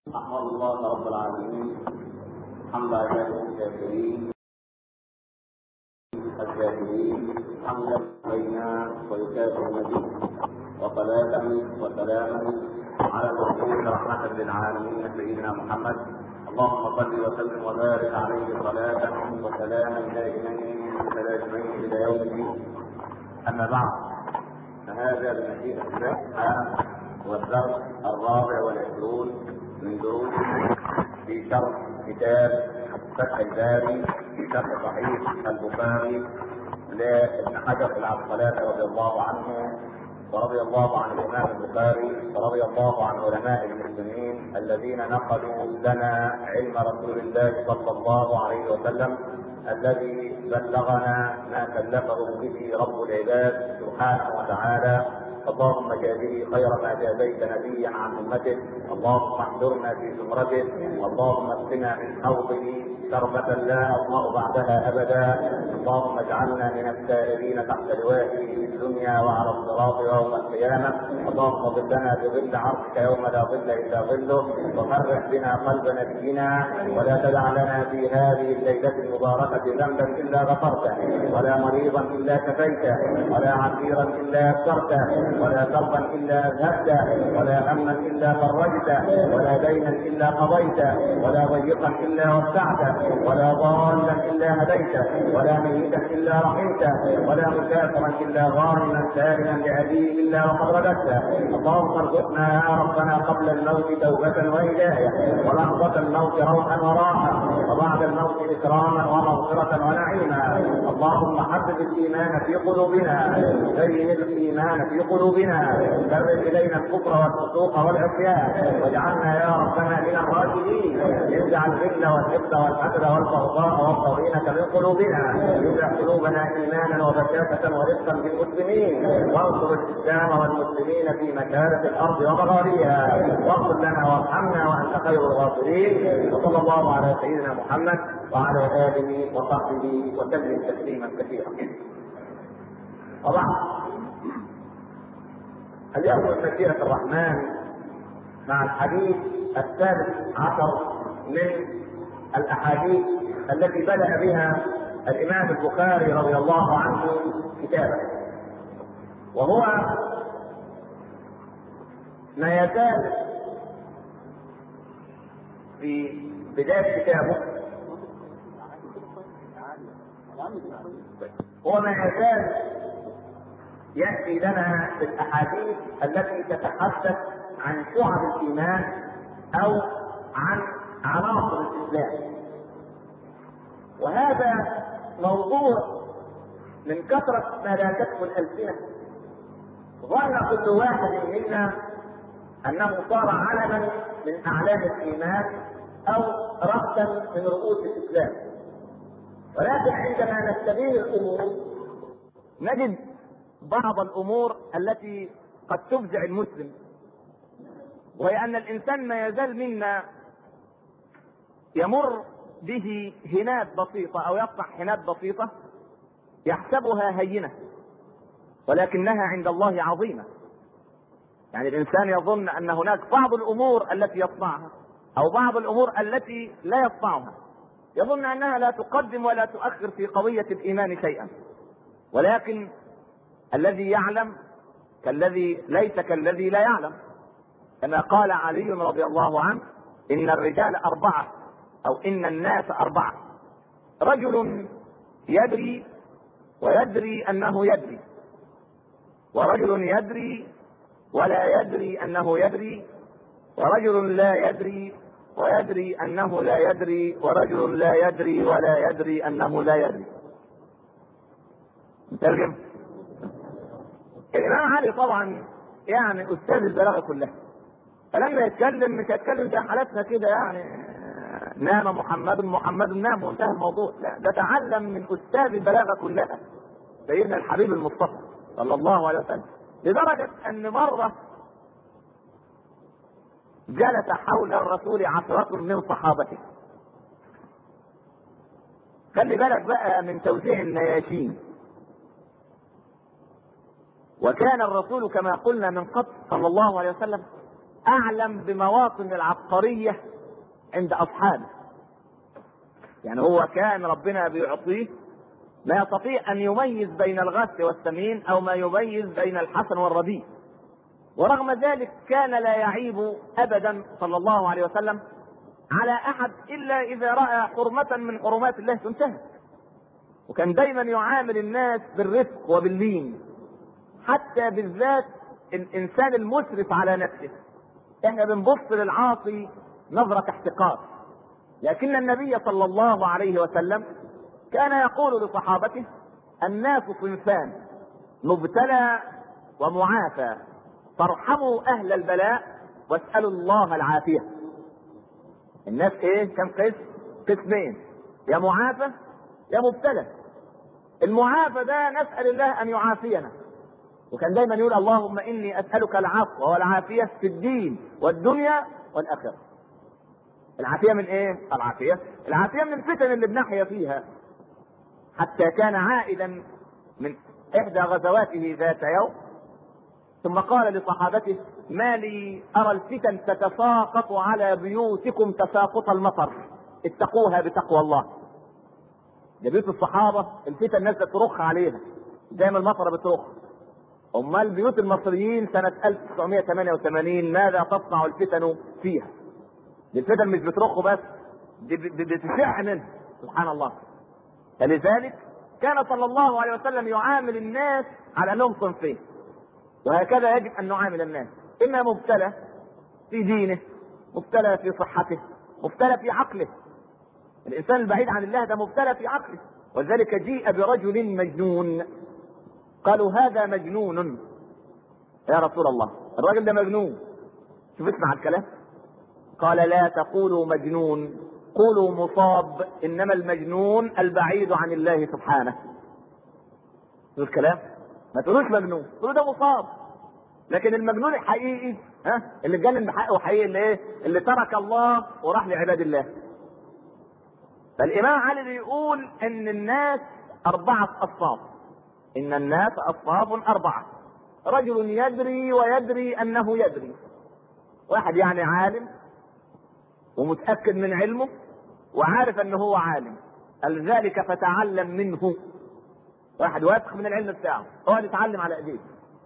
أحمد الله رب العالمين حمد عباده الكافرين الكافرين حمدا بينا ويكافئ المزيد وصلاة وسلاما على الرسول رحمة للعالمين سيدنا محمد اللهم صل وسلم وبارك عليه صلاة وسلاما دائمين متلازمين إلى يوم الدين أما بعد فهذا بمشيئة الله هو الدرس الرابع والعشرون من دروس في شرح كتاب فتح الباري في شرح صحيح البخاري لابن حجر العسقلاني رضي الله عنه ورضي الله عن الامام البخاري ورضي الله عن علماء المسلمين الذين نقلوا لنا علم رسول الله صلى الله عليه وسلم الذي بلغنا ما كلفه به رب العباد سبحانه وتعالى اللهم جازه خير ما جازيت نبيا عن امته اللهم احضرنا في زمرته اللهم اسقنا من حوضه شربة لا أظمأ بعدها أبدا اللهم اجعلنا من السائرين تحت لوائه في الدنيا وعلى الصراط يوم القيامة اللهم ظلنا بظل عرشك يوم لا ظل إلا ظله وفرح بنا قلب نبينا ولا تدع لنا في هذه الليلة المباركة ذنبا إلا غفرته ولا مريضا إلا كفيته ولا عسيرا إلا يسرته ولا كربا إلا أذهبته ولا هما إلا فرجته ولا دينا إلا قضيته ولا ضيقا إلا وسعته ولا ضالا الا هديته ولا ميتا الا رحمته ولا مسافرا الا غانما سالما لابيه الا وقد رددته اللهم ارزقنا يا ربنا قبل الموت توبه وهدايه ولحظه الموت روحا وراحه وبعد الموت اكراما ومغفره ونعيما اللهم حبب الايمان في قلوبنا زين الايمان في قلوبنا كرر الينا الكفر والفسوق والعصيان واجعلنا يا ربنا من الراشدين اجعل الغل والحقد والحسد والبغضاء والضغينة من قلوبنا اجعل قلوبنا ايمانا وبشاشة ورزقا بالمسلمين وانصر الاسلام والمسلمين في مشارق الارض ومغاربها واغفر لنا وارحمنا وانت خير الغافرين وصلى الله على سيدنا محمد وعلى اله وصحبه وسلم تسليما كثيرا وبعد اليوم من مشيئة الرحمن مع الحديث الثالث عشر من الاحاديث التي بدا بها الامام البخاري رضي الله عنه كتابه وهو ما يزال في بدايه كتابه هو ما يزال ياتي لنا في الاحاديث التي تتحدث عن شعب الايمان او عن عناصر الاسلام وهذا موضوع من كثرة ما لا تكفي الألسنة ظن كل واحد منا أنه صار علما من أعلام الإيمان أو رأسا من رؤوس الإسلام ولكن عندما نستبين الأمور نجد بعض الأمور التي قد تفزع المسلم وهي أن الإنسان ما يزال منا يمر به هنات بسيطة أو يقطع هنات بسيطة يحسبها هينة ولكنها عند الله عظيمة يعني الإنسان يظن أن هناك بعض الأمور التي يصنعها أو بعض الأمور التي لا يصنعها يظن أنها لا تقدم ولا تؤخر في قضية الإيمان شيئا ولكن الذي يعلم كالذي ليس كالذي لا يعلم كما قال علي رضي الله عنه إن الرجال أربعة او ان الناس اربعه رجل يدري ويدري انه يدري ورجل يدري ولا يدري انه يدري ورجل لا يدري ويدري انه لا يدري ورجل لا يدري ولا يدري انه لا يدري نترجم الامام علي طبعا يعني استاذ البلاغه كلها فلما يتكلم مش هيتكلم زي حالتنا كده يعني نام محمد محمد نام وانتهى الموضوع لا ده تعلم من استاذ البلاغه كلها سيدنا الحبيب المصطفى صلى الله عليه وسلم لدرجه ان مره جلس حول الرسول عشرة من صحابته خلي بالك بقى من توزيع النياشين وكان الرسول كما قلنا من قبل صلى الله عليه وسلم اعلم بمواطن العبقريه عند اصحابه يعني هو كان ربنا بيعطيه ما يستطيع ان يميز بين الغث والسمين او ما يميز بين الحسن والرديء ورغم ذلك كان لا يعيب ابدا صلى الله عليه وسلم على احد الا اذا راى حرمه من حرمات الله تنتهك وكان دايما يعامل الناس بالرفق وباللين حتى بالذات الانسان المسرف على نفسه احنا بنبص للعاصي نظرة احتقار لكن النبي صلى الله عليه وسلم كان يقول لصحابته الناس صنفان مبتلى ومعافى فارحموا اهل البلاء واسالوا الله العافيه الناس ايه كم قسم قسمين يا معافى يا مبتلى المعافى ده نسال الله ان يعافينا وكان دايما يقول اللهم اني اسالك العفو والعافيه في الدين والدنيا والاخره العافيه من ايه العافيه العافيه من الفتن اللي بنحيا فيها حتى كان عائدا من احدى غزواته ذات يوم ثم قال لصحابته ما لي ارى الفتن تتساقط على بيوتكم تساقط المطر اتقوها بتقوى الله ده بيوت الصحابه الفتن الناس ترخ عليها زي ما المطر بترخ امال بيوت المصريين سنه 1988 ماذا تصنع الفتن فيها دي الفتن مش بترخ بس دي بتشع منها سبحان الله فلذلك كان صلى الله عليه وسلم يعامل الناس على انهم صنفين وهكذا يجب ان نعامل الناس اما مبتلى في دينه مبتلى في صحته مبتلى في عقله الانسان البعيد عن الله ده مبتلى في عقله ولذلك جيء برجل مجنون قالوا هذا مجنون يا رسول الله الراجل ده مجنون شوف اسمع الكلام قال لا تقولوا مجنون قولوا مصاب انما المجنون البعيد عن الله سبحانه شوف الكلام ما تقولوش مجنون تقولوا ده مصاب لكن المجنون الحقيقي ها اللي اتجنن بحقه حقيقي اللي ايه اللي ترك الله وراح لعباد الله فالامام علي بيقول ان الناس اربعه اصناف ان الناس اصناف اربعه رجل يدري ويدري انه يدري واحد يعني عالم ومتاكد من علمه وعارف انه هو عالم قال ذلك فتعلم منه واحد واثق من العلم بتاعه هو يتعلم على ايديه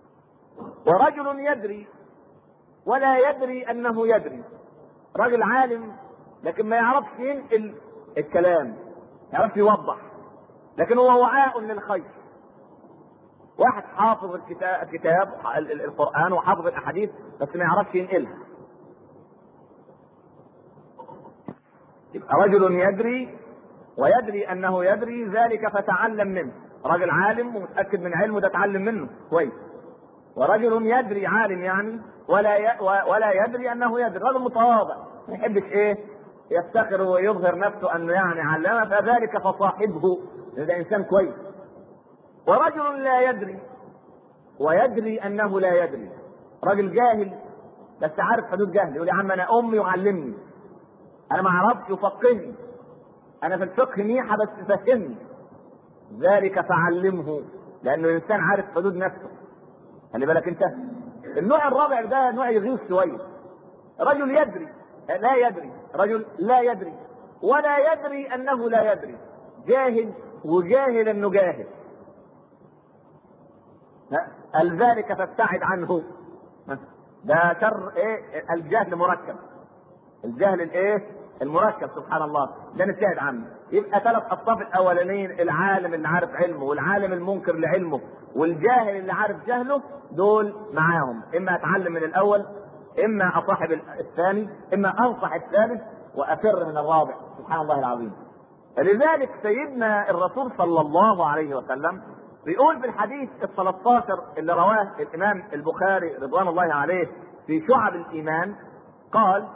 ورجل يدري ولا يدري انه يدري رجل عالم لكن ما يعرفش ينقل الكلام ما يعرفش يوضح لكن هو وعاء للخير واحد حافظ الكتاب القران وحافظ الاحاديث بس ما يعرفش ينقلها يبقى رجل يدري ويدري انه يدري ذلك فتعلم منه راجل عالم ومتاكد من علمه ده اتعلم منه كويس ورجل يدري عالم يعني ولا ي... ولا يدري انه يدري رجل متواضع ما يحبش ايه يفتخر ويظهر نفسه انه يعني علامه فذلك فصاحبه ده انسان كويس ورجل لا يدري ويدري انه لا يدري راجل جاهل بس عارف حدود جهل يقول يا عم انا امي وعلمني انا ما اعرفش يفقهني انا في الفقه ميحه بس فهمني ذلك فعلمه لانه انسان عارف حدود نفسه خلي بالك انت النوع الرابع ده نوع يغيظ شويه رجل يدري لا يدري رجل لا يدري ولا يدري انه لا يدري جاهل وجاهل انه جاهل قال ذلك فابتعد عنه ده شر ايه الجهل مركب الجهل الايه المركب سبحان الله ده نبتعد عنه يبقى ثلاث اصناف الاولانيين العالم اللي عارف علمه والعالم المنكر لعلمه والجاهل اللي عارف جهله دول معاهم اما اتعلم من الاول اما اصاحب الثاني اما انصح الثالث وافر من الرابع سبحان الله العظيم لذلك سيدنا الرسول صلى الله عليه وسلم بيقول في الحديث ال 13 اللي رواه الامام البخاري رضوان الله عليه في شعب الايمان قال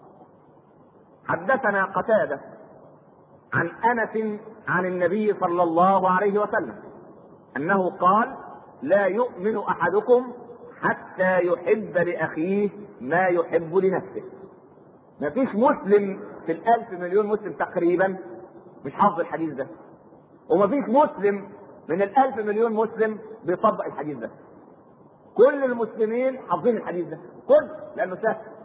حدثنا قتاده عن انس عن النبي صلى الله عليه وسلم انه قال لا يؤمن احدكم حتى يحب لاخيه ما يحب لنفسه ما فيش مسلم في الالف مليون مسلم تقريبا مش حافظ الحديث ده وما فيش مسلم من الالف مليون مسلم بيطبق الحديث ده كل المسلمين حافظين الحديث ده كل لانه سهل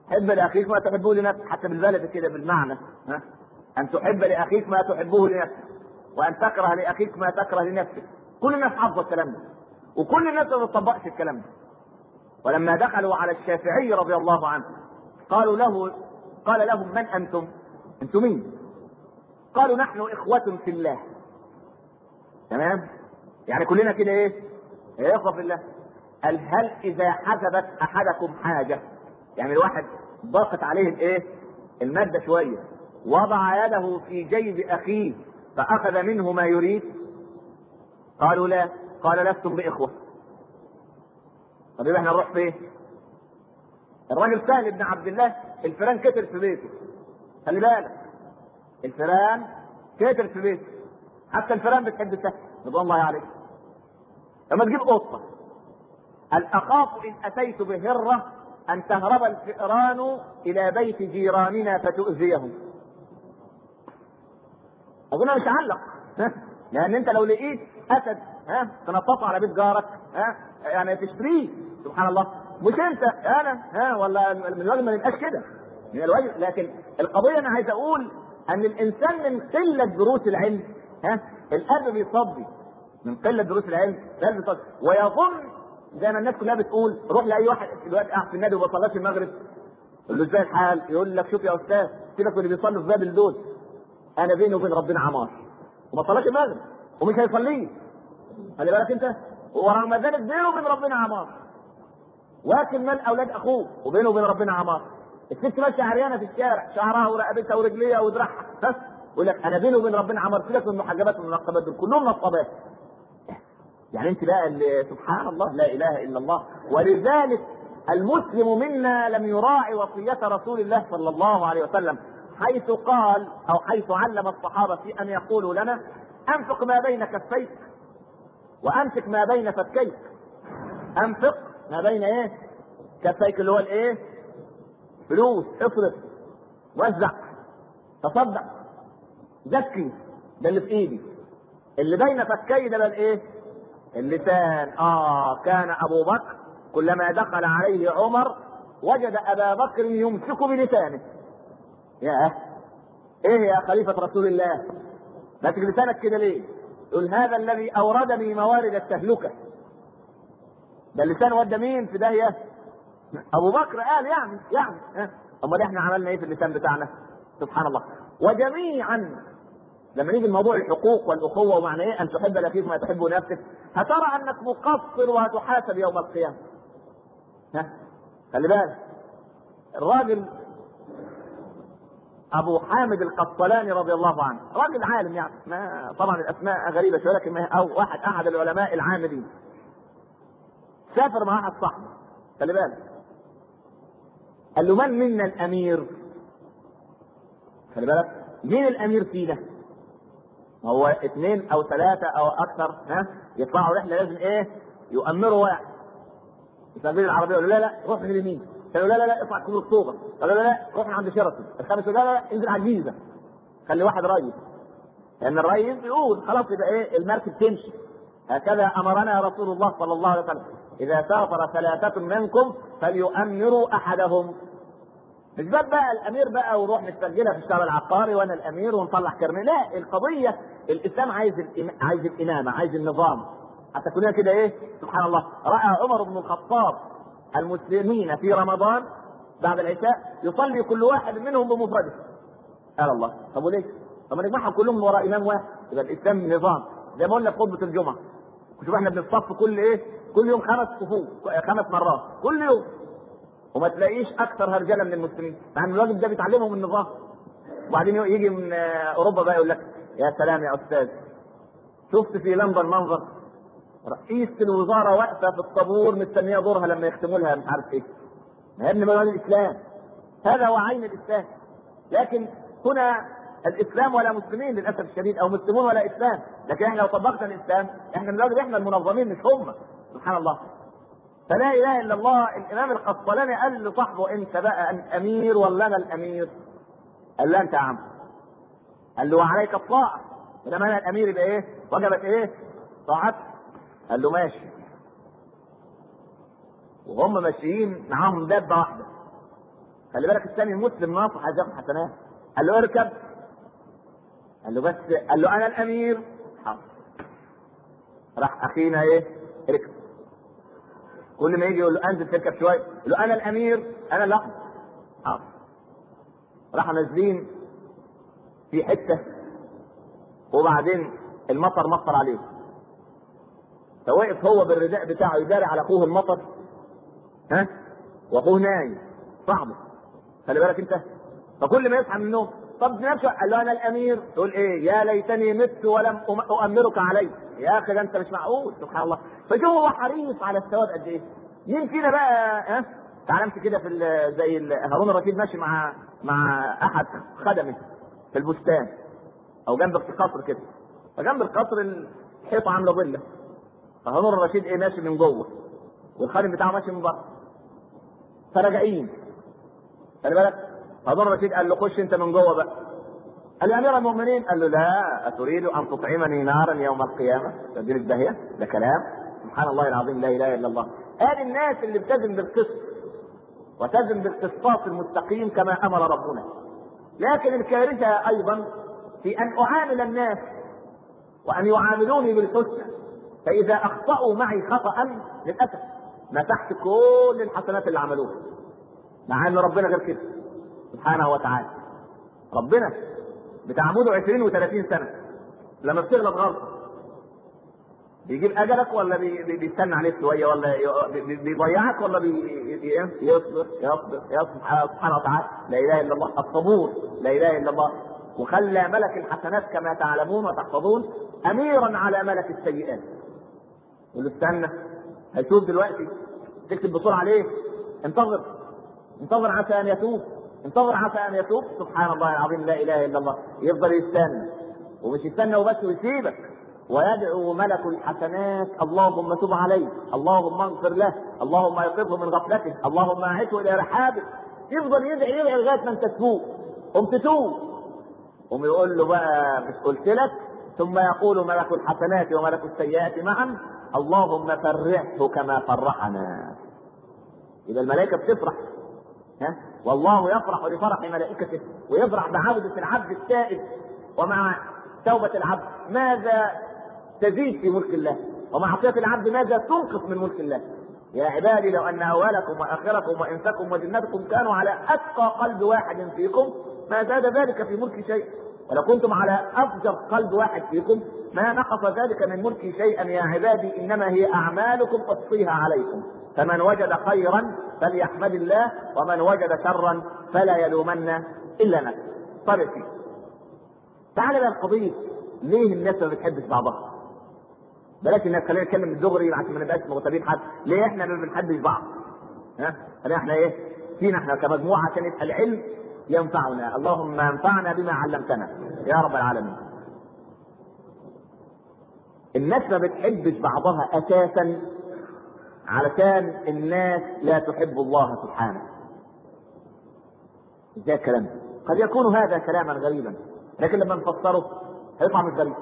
حب لاخيك ما تحبه لنفسك حتى بالبلد كده بالمعنى ها ان تحب لاخيك ما تحبه لنفسك وان تكره لاخيك ما تكره لنفسك كل الناس حافظه الكلام ده وكل الناس ما بتطبقش الكلام ده ولما دخلوا على الشافعي رضي الله عنه قالوا له قال لهم من انتم؟ انتم مين؟ قالوا نحن اخوة في الله تمام؟ يعني كلنا كده ايه؟ اخوة في الله قال هل اذا حسبت احدكم حاجة يعني الواحد ضاقت عليه الايه؟ المادة شوية وضع يده في جيب اخيه فاخذ منه ما يريد قالوا لا قال لستم باخوة طب يبقى احنا نروح فين؟ الراجل سهل بن عبد الله الفيران كتر في بيته خلي بالك الفيران كتر في بيته حتى الفيران بتحب سهل رضوان الله عليه لما تجيب قطه هل اخاف ان اتيت بهره ان تهرب الفئران الى بيت جيراننا فتؤذيهم اظن مش علق لان انت لو لقيت اسد ها تنططه على بيت جارك ها يعني تشتريه سبحان الله مش انت انا ها ولا من الواجب ما نبقاش كده من الواجب لكن القضيه انا عايز اقول ان الانسان من قله دروس العلم ها الاب بيصدي من قله دروس العلم الاب بيصدي ويظن زي ما الناس كلها بتقول روح لاي واحد دلوقتي قاعد في النادي وما صلاش المغرب يقول له ازاي الحال؟ يقول لك شوف يا استاذ سيبك من اللي بيصلوا في بابل دول انا بيني وبين ربنا عمار وما صلاش المغرب ومش هيصليه خلي بالك انت ورغم ذلك بينه وبين ربنا عمار واكل مال اولاد اخوه وبينه وبين ربنا عمار الست ماشيه عريانه في الشارع شعرها ورقبتها ورجليها ودراعها بس يقول لك انا بيني وبين ربنا عمار سيبك من المحجبات والمنقبات دول كلهم نصابات يعني انت بقى اللي سبحان الله لا اله الا الله ولذلك المسلم منا لم يراعي وصيه رسول الله صلى الله عليه وسلم حيث قال او حيث علم الصحابه في ان يقولوا لنا انفق ما بين كفيك وامسك ما بين فكيك انفق ما بين ايه كفيك اللي هو الايه فلوس اصرف وزع تصدق زكي ده اللي في ايدي اللي بين فكي ده بقى الايه اللسان اه كان ابو بكر كلما دخل عليه عمر وجد ابا بكر يمسك بلسانه يا ايه يا خليفة رسول الله ماسك لسانك كده ليه يقول هذا الذي اوردني موارد التهلكة ده اللسان ودى مين في داهية ابو بكر قال يعني يعني ها امال احنا عملنا ايه في اللسان بتاعنا سبحان الله وجميعا لما نيجي لموضوع الحقوق والاخوه ومعنى ايه ان تحب لاخيك ما تحب نفسك هترى انك مقصر وهتحاسب يوم القيامه ها خلي بالك الراجل ابو حامد القسطلاني رضي الله عنه راجل عالم يعني ما طبعا الاسماء غريبه شويه لكن ما او واحد احد العلماء العاملين سافر مع واحد صاحبه خلي بالك قال له من منا الامير خلي بالك مين الامير فينا هو اثنين او ثلاثة او اكثر ها يطلعوا رحلة لازم ايه يؤمروا واحد يسافرين العربية يقولوا لا لا روح من اليمين قالوا لا لا لا اطلع كبر اكتوبر قالوا لا لا روح من عند شيراتون الخامس لا لا انزل على الجيزة خلي واحد ريس لان الريس يقول خلاص يبقى ايه المركب تمشي هكذا امرنا رسول الله صلى الله عليه وسلم اذا سافر ثلاثة منكم فليؤمروا احدهم مش باب بقى الامير بقى وروح نستسجلها في الشارع العقاري وانا الامير ونطلع كرمي لا القضيه الاسلام عايز الإم... عايز الامامه عايز النظام حتى كلنا كده ايه سبحان الله راى عمر بن الخطاب المسلمين في رمضان بعد العشاء يصلي كل واحد منهم بمفرده قال الله طب وليه؟ طب ما نجمعهم كلهم وراء امام واحد يبقى الاسلام نظام زي ما قلنا في خطبه الجمعه شوف احنا بنصف كل ايه؟ كل يوم خمس صفوف خمس مرات كل يوم وما تلاقيش اكثر هرجله من المسلمين مع ان الراجل ده بيتعلمهم النظام وبعدين يجي من اوروبا بقى يقول لك يا سلام يا استاذ شفت في لندن منظر رئيسة الوزارة واقفة في الطابور مستنية دورها لما يختموا لها مش عارف ايه. ما هي ابن مواليد الاسلام. هذا هو عين الاسلام. لكن هنا الاسلام ولا مسلمين للاسف الشديد او مسلمون ولا اسلام، لكن احنا لو طبقنا الاسلام احنا من الواجب احنا المنظمين مش هم. سبحان الله. فلا اله الا الله الامام القسطلاني قال لصاحبه انت بقى أنت امير ولا انا الامير؟ قال له انت يا عم. قال له وعليك الطاعه. ما انا الامير يبقى ايه؟ وجبت ايه؟ طاعتك. قال له ماشي. وهم ماشيين معاهم دابه واحده. خلي بالك الثاني المسلم ناصح عايز ياخد حسنات قال له اركب قال له بس قال له انا الامير حاضر راح اخينا ايه ركب كل ما يجي يقول له انزل تركب شويه يقول له انا الامير انا اللي اخذ حاضر راحوا نازلين في حته وبعدين المطر مطر عليه فوقف هو بالرداء بتاعه يداري على اخوه المطر ها واخوه نايم صاحبه خلي بالك انت فكل ما يصحى من النوم طب نفسه قال له انا الامير تقول ايه يا ليتني مت ولم أم- اؤمرك علي يا اخي ده انت مش معقول سبحان الله فشوف هو حريص على الثواب قد ايه مين فينا بقى ها تعال امشي كده في ال- زي ال- هارون الرشيد ماشي مع مع احد خدمه في البستان او جنب القصر كده فجنب القصر الحيطه عامله ظله فهارون الرشيد ايه ماشي من جوه والخادم بتاعه ماشي من بره فراجعين خلي بالك هارون الرشيد قال له خش انت من جوه بقى قال يا امير المؤمنين قال له لا اتريد ان تطعمني نارا يوم القيامه تديني الداهيه ده كلام سبحان الله العظيم لا اله الا الله هذه الناس اللي بتزن بالقسط وتزن بالقسطاس المستقيم كما امر ربنا لكن الكارثه ايضا في ان اعامل الناس وان يعاملوني بالحسنى فاذا اخطاوا معي خطا للاسف مسحت كل الحسنات اللي عملوها مع ان ربنا غير كده سبحانه وتعالى ربنا بتعمده 20 و30 سنه لما بتغلط غلط بيجيب اجلك ولا بي- بي- بيستنى عليك شويه ولا ي- بي- بي- بيضيعك ولا بي- ي- يصبر يصبر يصبر سبحانه وتعالى لا اله الا الله الصبور لا اله الا الله وخلى ملك الحسنات كما تعلمون وتحفظون اميرا على ملك السيئات يقول له استنى هيشوف دلوقتي تكتب بسرعه ليه؟ انتظر انتظر عسى ان يتوب انتظر عسى ان يتوب سبحان الله العظيم لا اله الا الله يفضل يستنى ومش يستنى وبس ويسيبك ويدعو ملك الحسنات اللهم تب عليه اللهم اغفر له اللهم ايقظه من غفلته اللهم اعده الى رحابك يفضل يدعي يدعي لغايه ما انت تفوق قم تتوب قم يقول له بقى مش قلت لك ثم يقول ملك الحسنات وملك السيئات معا اللهم فرحه كما فرحنا يبقى الملائكه بتفرح ها والله يفرح لفرح ملائكته ويفرح بعودة العبد التائب ومع توبة العبد ماذا تزيد في ملك الله ومعصية العبد ماذا تنقص من ملك الله يا عبادي لو ان اولكم واخركم وانسكم وجنتكم كانوا على اتقى قلب واحد فيكم ما زاد ذلك في ملك شيء ولو كنتم على افجر قلب واحد فيكم ما نقص ذلك من ملكي شيئا يا عبادي انما هي اعمالكم احصيها عليكم فمن وجد خيرا فليحمد الله ومن وجد شرا فلا يلومن الا نفسه طيب يا سيدي تعال بقى القضيه ليه الناس ما بتحبش بعضها بلاش الناس خلينا نتكلم بالدغري عشان ما نبقاش مغتابين حد ليه احنا ما بنحبش بعض ها خلينا احنا ايه فينا احنا كمجموعه عشان يبقى العلم ينفعنا اللهم انفعنا بما علمتنا يا رب العالمين الناس ما بتحبش بعضها اساسا علشان الناس لا تحب الله سبحانه ازاي الكلام ده؟ قد يكون هذا كلاما غريبا لكن لما نفسره هيطلع مش غريب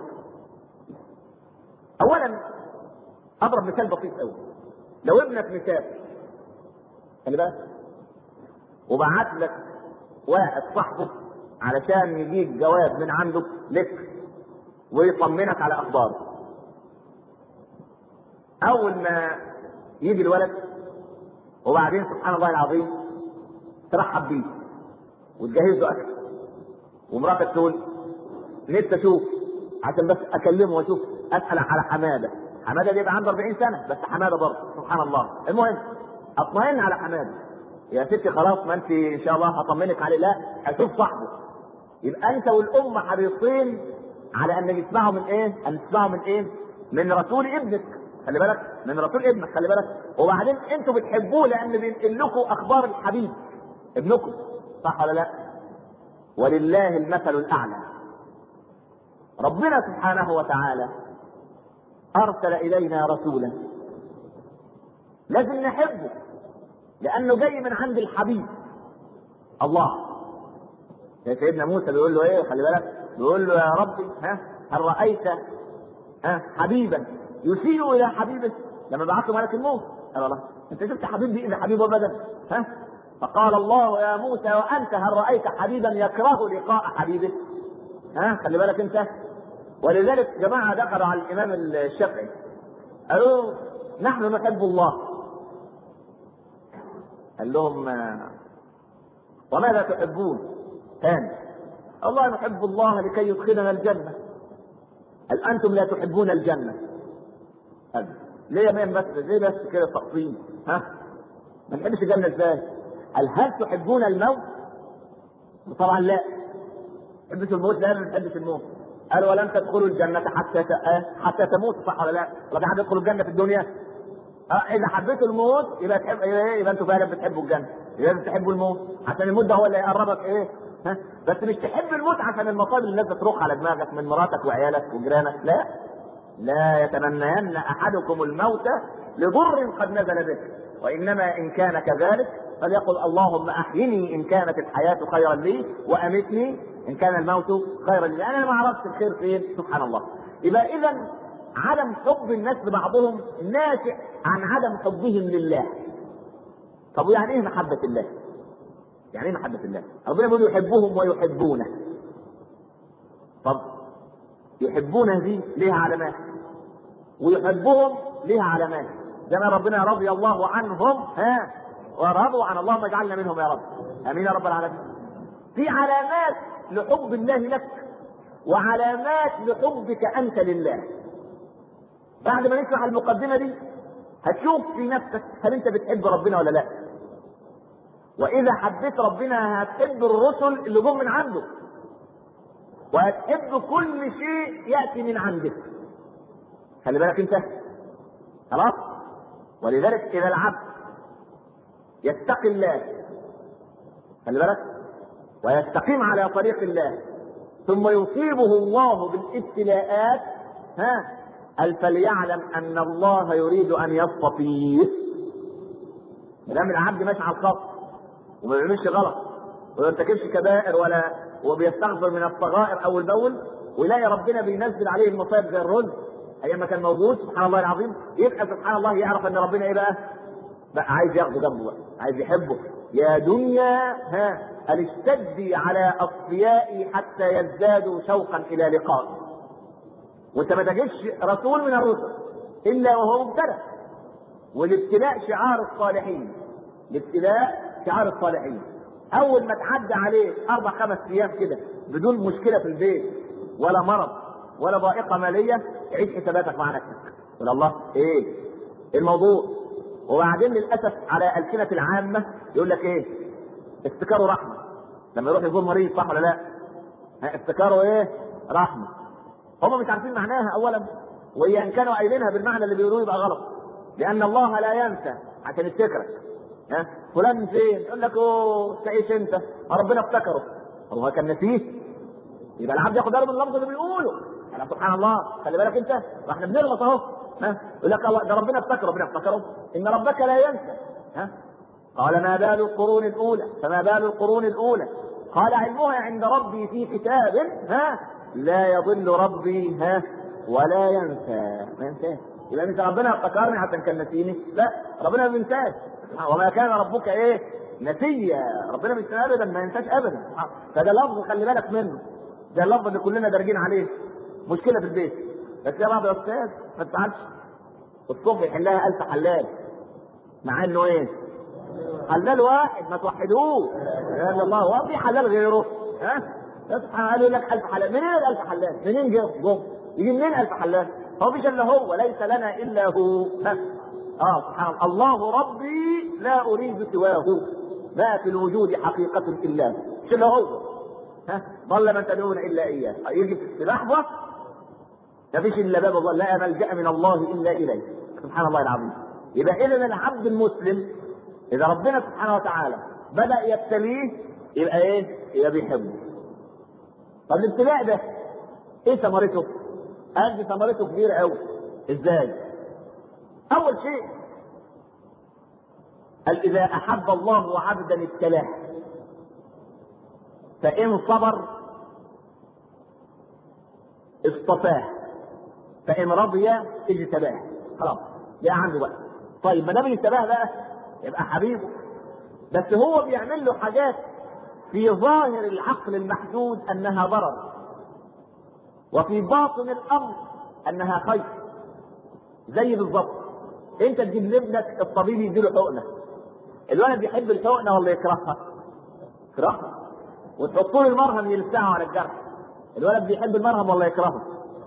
اولا اضرب مثال بسيط قوي لو ابنك مسافر خلي بالك وبعت لك واحد صاحبه علشان يجيك جواب من عنده لك ويطمنك على اخباره اول ما يجي الولد وبعدين سبحان الله العظيم ترحب بيه وتجهز له اكل ومراتك تقول نفسي اشوف عشان بس اكلمه واشوف اسال على حماده حماده دي يبقى عنده 40 سنه بس حماده برضه سبحان الله المهم اطمئن على حماده يا ستي خلاص ما انت ان شاء الله هطمنك عليه لا اشوف صاحبه يبقى انت والام حريصين على ان نسمعه من ايه؟ ان نسمعه من ايه؟ من رسول ابنك خلي بالك من رسول ابنك خلي بالك وبعدين انتوا بتحبوه لان بينقل لكم اخبار الحبيب ابنكم صح ولا لا؟ ولله المثل الاعلى ربنا سبحانه وتعالى ارسل الينا رسولا لازم نحبه لانه جاي من عند الحبيب الله يا سيدنا موسى بيقول له ايه خلي بالك بيقول له يا ربي ها هل رايت ها حبيبا يسيء الى حبيبه لما بعث له ملك الموت قال الله انت شفت حبيب دي الى حبيبه ابدا ها فقال الله يا موسى وانت هل رايت حبيبا يكره لقاء حبيبه؟ ها خلي بالك انت ولذلك جماعه دخلوا على الامام الشافعي قالوا نحن نحب الله قال لهم وماذا تحبون؟ ثاني الله نحب الله لكي يدخلنا الجنه هل انتم لا تحبون الجنه؟ قال ليه يا بس ليه بس كده تقطيم؟ ها؟ ما نحبش الجنه ازاي؟ قال هل تحبون الموت؟ طبعا لا تحبش الموت لا ما تحبش الموت قال ولن تدخلوا الجنة حتى حتى تموت صح ولا لا؟ ولا حد يدخل الجنة في الدنيا؟ اه اذا حبيتوا الموت يبقى تحب ايه يبقى انتوا فعلا بتحبوا الجنة يبقى لازم تحبوا الموت عشان الموت ده هو اللي يقربك ايه؟ ها؟ بس مش تحب الموت عشان المصائب اللي الناس بتروح على دماغك من مراتك وعيالك وجيرانك لا لا يتمنين احدكم الموت لضر قد نزل به وانما ان كان كذلك فليقل اللهم احيني ان كانت الحياه خيرا لي وامتني ان كان الموت خيرا لي انا ما عرفت الخير فين سبحان الله يبقى اذا عدم حب الناس لبعضهم ناشئ عن عدم حبهم لله طب يعني ايه محبه الله يعني ايه محبه الله ربنا بيقول يحبهم ويحبونه طب يحبونه دي ليها علامات ويحبهم ليها علامات زي ما ربنا رضي الله عنهم ها ورضوا عن اللهم اجعلنا منهم يا رب امين يا رب العالمين في علامات لحب الله لك وعلامات لحبك انت لله بعد ما نشرح المقدمه دي هتشوف في نفسك هل انت بتحب ربنا ولا لا واذا حبيت ربنا هتحب الرسل اللي جم من عنده وهتحب كل شيء ياتي من عنده خلي بالك انت خلاص ولذلك اذا العبد يتقي الله خلي بالك ويستقيم على طريق الله ثم يصيبه الله بالابتلاءات ها قال فليعلم ان الله يريد ان يصطفيه ما دام العبد ماشي على الخط وما بيعملش غلط وما يرتكبش كبائر ولا وبيستغفر من الصغائر اول باول ويلاقي ربنا بينزل عليه المصائب زي الرز ايام ما كان موجود سبحان الله العظيم يبقى سبحان الله يعرف ان ربنا ايه بقى؟ بقى عايز ياخده جنبه بقى عايز يحبه يا دنيا ها هل اشتدي على اصفيائي حتى يزدادوا شوقا الى لقائي وانت ما تجدش رسول من الرسل الا وهو مبتلى والابتلاء شعار الصالحين الابتلاء شعار الصالحين اول ما تعدى عليه اربع خمس ايام كده بدون مشكله في البيت ولا مرض ولا ضائقه ماليه عيش حساباتك مع نفسك قول الله ايه الموضوع وبعدين للاسف على السنه العامه يقول لك ايه افتكاره رحمه لما يروح يزور مريض صح ولا لا افتكاره ايه رحمه هم مش عارفين معناها اولا وان كانوا قايلينها بالمعنى اللي بيقولوه يبقى غلط لان الله لا ينسى عشان يفتكرك ها فلان فين يقول لك اوه تعيش انت ربنا افتكره هو كان نسيه يبقى العبد ياخد باله من اللفظ اللي بيقوله انا سبحان الله خلي بالك انت واحنا بنغلط اهو ها يقول لك الله ده ربنا افتكره ربنا افتكره ان ربك لا ينسى ها قال ما بال القرون الاولى فما بال القرون الاولى قال علمها عند ربي في كتاب ها لا يضل ربي ها ولا ينسى ما ينساش يبقى انت ربنا افتكرني حتى كان نسيني لا ربنا ما بينساش وما كان ربك ايه نسيا ربنا مش ابدا ما ينساش ابدا فده لفظ خلي بالك منه ده اللفظ اللي كلنا دارجين عليه مشكله في البيت بس يا بعض يا استاذ ما تزعلش الصبح يحلها ألف حلال مع انه ايه حلال واحد ما توحدوه يا الله هو في حلال غيره ها سبحان الله يقول لك ألف حلال منين الألف حلال منين جه جه يجي منين ألف حلال هو مفيش الا هو ليس لنا الا هو ها اه سبحان الله الله ربي لا اريد سواه ما في الوجود حقيقة الا هو مش الا هو ها ضل من تدعون الا اياه يجي في لحظة ما فيش الا باب الله لا ملجا من الله الا اليه سبحان الله العظيم يبقى اذا العبد المسلم اذا ربنا سبحانه وتعالى بدا يبتليه يبقى ايه؟ يبقى بيحبه طب الابتلاء ده ايه ثمرته؟ قال دي ثمرته كبيره قوي ازاي؟ اول شيء قال اذا احب الله عبدا ابتلاه فان صبر اصطفاه فان رضي اجتباه خلاص ده عنده بقى طيب ما دام اجتباه بقى يبقى حبيبه بس هو بيعمل له حاجات في ظاهر العقل المحدود انها ضرر وفي باطن الامر انها خير زي بالظبط انت تجيب لابنك الطبيب يديله حقنه الولد بيحب الحقنه ولا يكرهها؟ يكرهها وتحط له المرهم يلسعه على الجرح الولد بيحب المرهم ولا يكرهه؟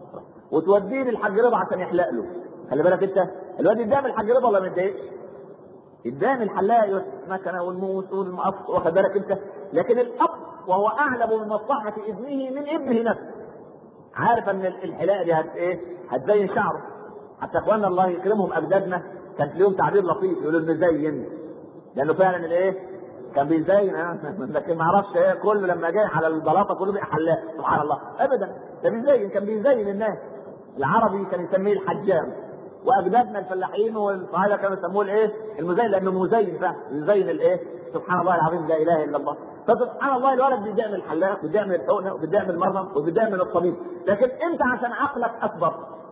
وتوديه للحاج رضا عشان يحلق له خلي بالك انت الواد يتضايق من الحاج رضا ولا ما يتضايقش؟ يتضايق من الحلاق المكنه والموس والمقص واخد بالك انت لكن الاب وهو اعلم بمصلحه ابنه من ابنه نفسه عارف ان الحلاقه دي هت ايه؟ هتزين شعره حتى اخواننا الله يكرمهم اجدادنا كان ليهم تعبير لطيف يقولوا المزين لانه فعلا الايه؟ كان بيزين لكن ما اعرفش ايه كله لما جاي على البلاطه كله بقى حلاق سبحان الله ابدا ده بيزين كان بيزين الناس العربي كان يسميه الحجام واجدادنا الفلاحين والصعايده كانوا يسموه الايه؟ المزين لانه مزين فعلا يزين الايه؟ سبحان الله العظيم لا اله الا الله فسبحان الله الولد بيدعم الحلاق وبيدعم الحقنه وبيدعم المرهم وبيدعم الطبيب لكن انت عشان عقلك اكبر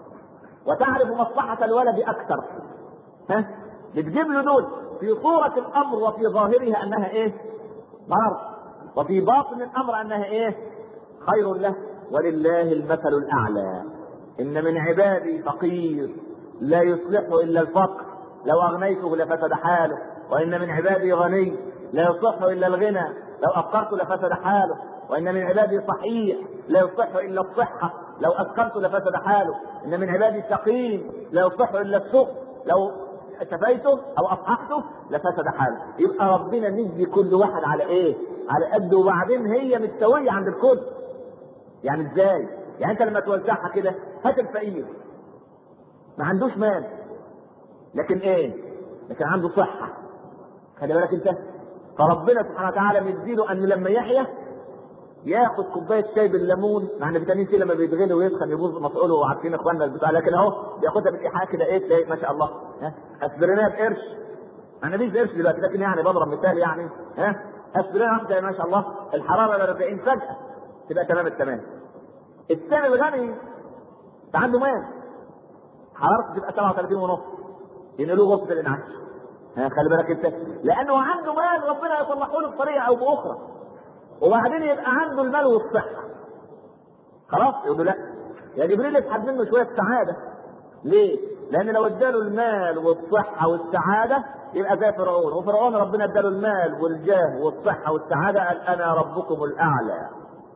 وتعرف مصلحه الولد اكثر ها بتجيب له دول في صورة الأمر وفي ظاهرها أنها إيه؟ ضرر وفي باطن الأمر أنها إيه؟ خير له ولله المثل الأعلى إن من عبادي فقير لا يصلحه إلا الفقر لو أغنيته لفسد حاله وإن من عبادي غني لا يصلحه إلا الغنى لو أفقرت لفسد حاله وإن من عبادي صحيح لا يصلحه إلا الصحة لو أسقمت لفسد حاله إن من عبادي سقيم لا يصلحه إلا السوء لو شفيته او اصححته لفسد حاله يبقى ربنا ندي كل واحد على ايه على قده وبعدين هي مستويه عند الكل يعني ازاي يعني انت لما توزعها كده هات الفقير ما عندوش مال لكن ايه لكن عنده صحه خلي بالك انت فربنا سبحانه وتعالى مديله ان لما يحيا ياخد كوبايه شاي بالليمون مع ان فيتامين سي لما بيتغلي ويسخن يبوظ مفعوله وعارفين اخواننا البتاع لكن اهو بياخدها بالايحاء كده ايه تلاقي ما شاء الله ها اسبرينات قرش انا مش قرش دلوقتي لكن يعني بضرب مثال يعني ها اسبرين واحده ما شاء الله الحراره ل 40 فجاه تبقى تمام التمام الثاني الغني عنده مال حرارته تبقى 37 ونص ينقلوه غرفه الانعاش ها خلي بالك انت لانه عنده مال ربنا يصلحه له بطريقه او باخرى وبعدين يبقى عنده المال والصحه خلاص يقول لا يا جبريل اسحب منه شويه سعاده ليه؟ لان لو اداله المال والصحه والسعاده يبقى زي فرعون وفرعون ربنا اداله المال والجاه والصحه والسعاده قال انا ربكم الاعلى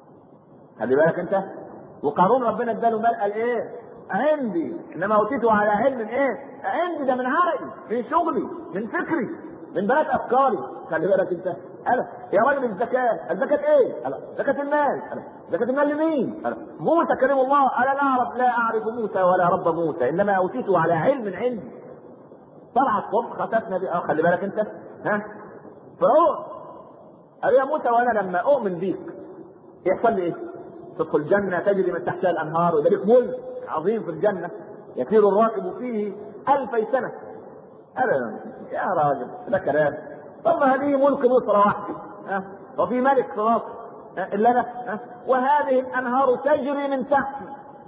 خلي بالك انت وقارون ربنا اداله مال قال ايه؟ عندي انما اوتيته على علم ايه؟ عندي ده من عرقي من شغلي من فكري من بنات افكاري خلي بالك انت أنا يا راجل الزكاة الزكاة ايه؟ أنا زكاة المال أنا زكاة المال لمين؟ أنا موسى كريم الله أنا لا أعرف لا أعرف موسى ولا رب موسى إنما أوتيته على علم عندي طلع الصبح خسفنا بي آه خلي بالك أنت ها فرعون قال يا موسى وأنا لما أؤمن بيك يحصل لي إيه؟ تدخل الجنة تجري من تحتها الأنهار ويبقى لك ملك عظيم في الجنة يسير الراكب فيه ألفي سنة أبدا يا راجل ده كلام طب هذه ملك مصر وحدي ها وفي ملك في مصر الا انا ها وهذه الانهار تجري من تحتي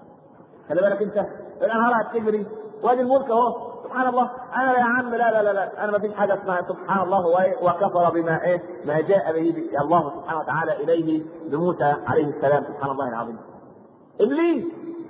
خلي بالك انت الانهار هتجري وادي الملك اهو سبحان الله انا يا عم لا لا لا, لا. انا ما فيش حاجه اسمها سبحان الله وكفر بما ايه ما جاء به الله سبحانه وتعالى اليه بموسى عليه السلام سبحان الله العظيم ابليس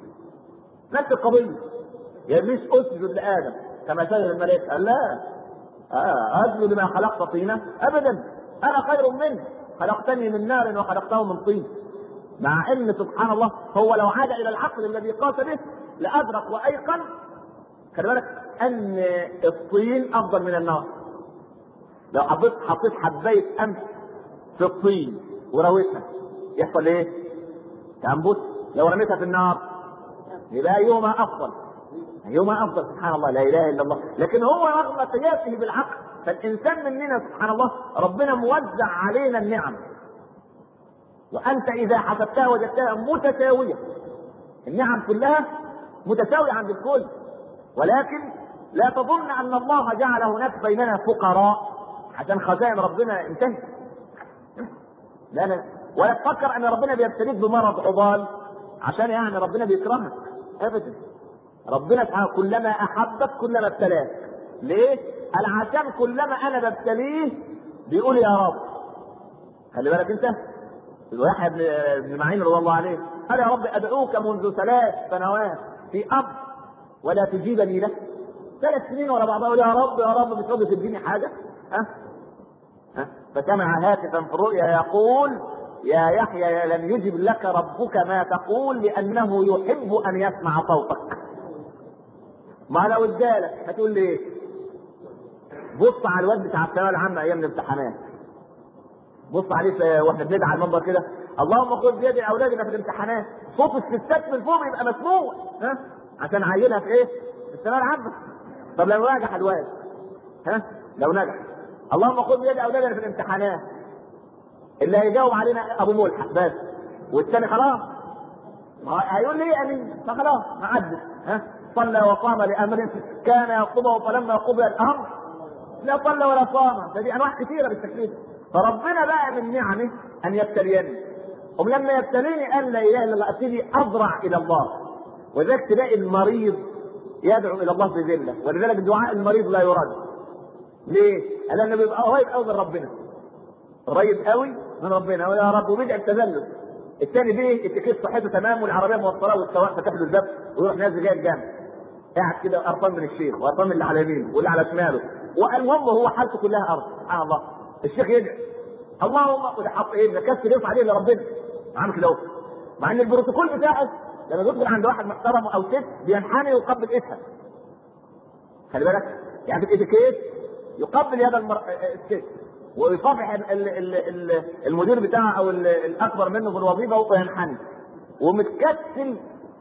نفس القضيه يا ابليس اسجد لادم كما سجد الملائكه قال لا آه أسجد لما خلقت طينا أبدا أنا خير منه خلقتني من نار وخلقته من طين مع أن سبحان الله هو لو عاد إلى العقل الذي قاس به لأدرك وأيقن خلي بالك أن الطين أفضل من النار لو حطيت حطيت حباية أمس في الطين ورويتها يحصل إيه؟ تنبت لو رميتها في النار يبقى أيهما أفضل أيهما أفضل سبحان الله لا إله إلا الله لكن هو رغم قياسه بالعقل فالإنسان مننا سبحان الله ربنا موزع علينا النعم وأنت إذا حسبتها وجدتها متساوية النعم كلها متساوية عند الكل ولكن لا تظن أن الله جعل هناك بيننا فقراء عشان خزائن ربنا انتهت لا لا ولا تفكر أن ربنا بيبتليك بمرض عضال عشان يعني ربنا بيكرهك أبدا ربنا سبحانه كلما احبك كلما ابتلاك ليه؟ قال عشان كلما انا ببتليه بيقول يا رب خلي بالك انت يحيى بن بن معين رضي الله عليه قال يا رب ادعوك منذ ثلاث سنوات في امر ولا تجيبني له ثلاث سنين ورا بعضها يقول يا رب يا رب مش راضي تديني حاجه ها ها فسمع هاتفا في الرؤيا يقول يا يحيى لم يجب لك ربك ما تقول لانه يحب ان يسمع صوتك ما لو ادالك هتقول لي ايه؟ بص على الواد بتاع الثانويه العامه ايام الامتحانات بص عليه في- واحنا بندعي على المنبر كده اللهم خذ بيد اولادنا في الامتحانات صوت الستات من فوق يبقى مسموع ها عشان عينها في ايه؟ في الثانويه العامه طب لو نجح الواد ها لو نجح اللهم خذ بيد اولادنا في الامتحانات اللي هيجاوب علينا ابو ملحق بس والثاني خلاص ما هو هيقول لي امين فخلاص ما عدت ها صلى وقام لامر كان يقضه فلما قضي الامر لا صلى ولا صام فدي انواع كثيره بالتكليف فربنا بقى من نعمه ان يبتليني ولما يبتليني قال لا اله الا الله ابتدي اضرع الى الله ولذلك تلاقي المريض يدعو الى الله بذله ولذلك دعاء المريض لا يرد ليه؟ لانه بيبقى قريب قوي من ربنا قريب قوي من ربنا ويا رب وبيدعي التذلل الثاني بيه اتكيت صحته تمام والعربيه موصلاه والسواق فاتح له الباب ويروح نازل جاي الجنب قاعد كده قرفان من الشيخ وقرفان من اللي على يمينه واللي على شماله والمهم هو حالته كلها ارض سبحان الله الشيخ يدعي اللهم وده حط ايه مكسر يرفع عليه لربنا عامل كده اهو مع ان البروتوكول بتاعه لما بيدخل عند واحد محترم او ست بينحني ويقبل ايدها خلي بالك يعني في الاتيكيت يقبل يد المر... الست ويصافح ال... ال... ال... ال... المدير بتاعه او ال... الاكبر منه في الوظيفه وينحني ومتكتل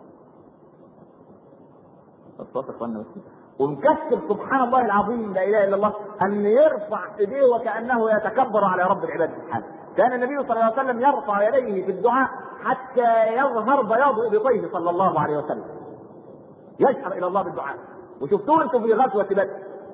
الصوت يا اخوانا بس ومكسر سبحان الله العظيم لا اله الا الله ان يرفع ايديه وكانه يتكبر على رب العباد سبحانه كان النبي صلى الله عليه وسلم يرفع يديه في الدعاء حتى يظهر بياض ابطيه صلى الله عليه وسلم يجهر الى الله بالدعاء وشفتوه انتم في غزوه بدر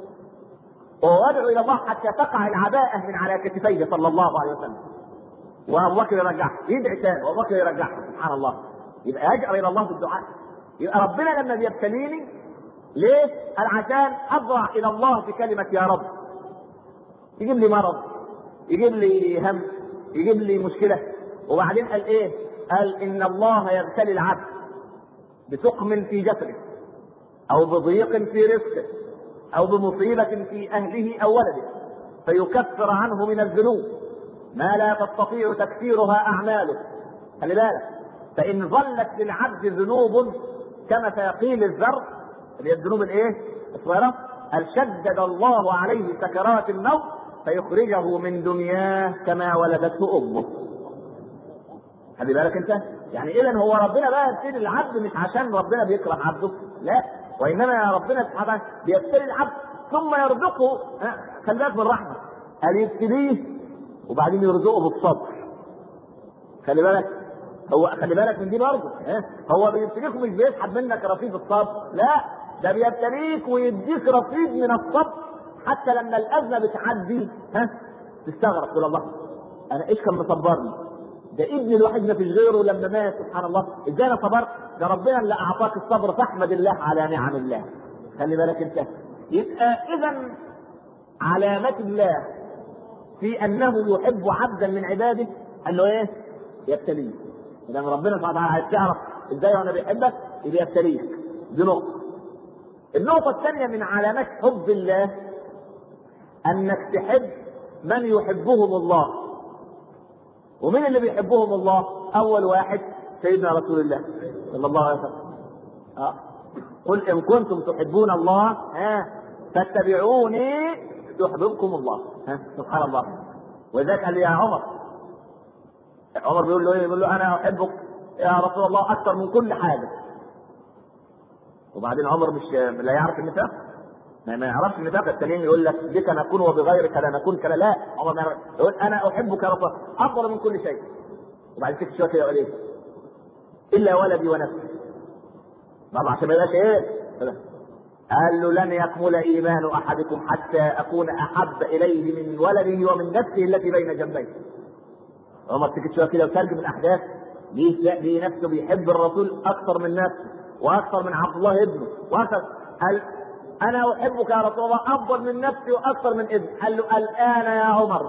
وادعو الى الله حتى تقع العباءه من على كتفيه صلى الله عليه وسلم وابو بكر يرجعها يدعي تاني وابو بكر يرجعها سبحان الله يبقى يجأر الى الله بالدعاء يبقى ربنا لما بيبتليني ليه؟ قال عشان اضرع الى الله في كلمه يا رب يجيب لي مرض يجيب لي هم يجيب لي مشكله وبعدين قال ايه؟ قال ان الله يبتلي العبد بسقم في جسده او بضيق في رزقه او بمصيبه في اهله او ولده فيكفر عنه من الذنوب ما لا تستطيع تكفيرها اعماله خلي بالك فان ظلت للعبد ذنوب كما ثقيل الذر اللي هي الذنوب الايه؟ الصغيره قال شدد الله عليه سكرات الموت فيخرجه من دنياه كما ولدته امه. خلي بالك انت؟ يعني اذا هو ربنا بقى يبتلي العبد مش عشان ربنا بيكره عبده، لا وانما يا ربنا سبحانه وتعالى بيبتلي العبد ثم يرزقه ها، خلي بالك من الرحمه قال يبتليه وبعدين يرزقه بالصبر. خلي بالك هو خلي بالك من دي برضه ها؟ هو بيبتليك مش بيسحب منك رصيد الصبر لا ده بيبتليك ويديك رصيد من الصبر حتى لما الازمه بتعدي ها تستغرب تقول الله انا ايش كان مصبرني ده ابني الوحيد ما فيش غيره لما مات سبحان الله ازاي انا صبرت ده ربنا اللي اعطاك الصبر فاحمد الله على نعم الله خلي بالك انت يبقى اذا علامات الله في انه يحب عبدا من عباده انه ايه يبتليه لما ربنا سبحانه وتعالى عايز تعرف ازاي وانا بيحبك يبقى يبتليك دي نقطه النقطه الثانيه من علامات حب الله انك تحب من يحبهم الله ومن اللي بيحبهم الله اول واحد سيدنا رسول الله صلى الله عليه وسلم آه. قل ان كنتم تحبون الله ها فاتبعوني يحببكم الله ها سبحان الله ولذلك قال يا عمر عمر بيقول له ايه؟ بيقول له انا احبك يا رسول الله اكثر من كل حاجه. وبعدين عمر مش لا يعرف النفاق ما, ما يعرفش النفاق التانيين يقول لك بك نكون وبغيرك لا نكون كلا لا عمر ما يعرف يقول انا احبك يا رسول الله افضل من كل شيء. وبعدين تكتب شويه كده يقول ايه؟ الا ولدي ونفسي. طبعا عشان ما يبقاش ايه؟ قال له لن يكمل ايمان احدكم حتى اكون احب اليه من ولده ومن نفسه التي بين جنبيه. عمر تيجي شويه كده وترجم الاحداث ليه ليه نفسه بيحب الرسول اكثر من نفسه واكثر من عبد الله ابنه واكثر قال انا احبك يا رسول الله افضل من نفسي واكثر من ابني قال له الان يا عمر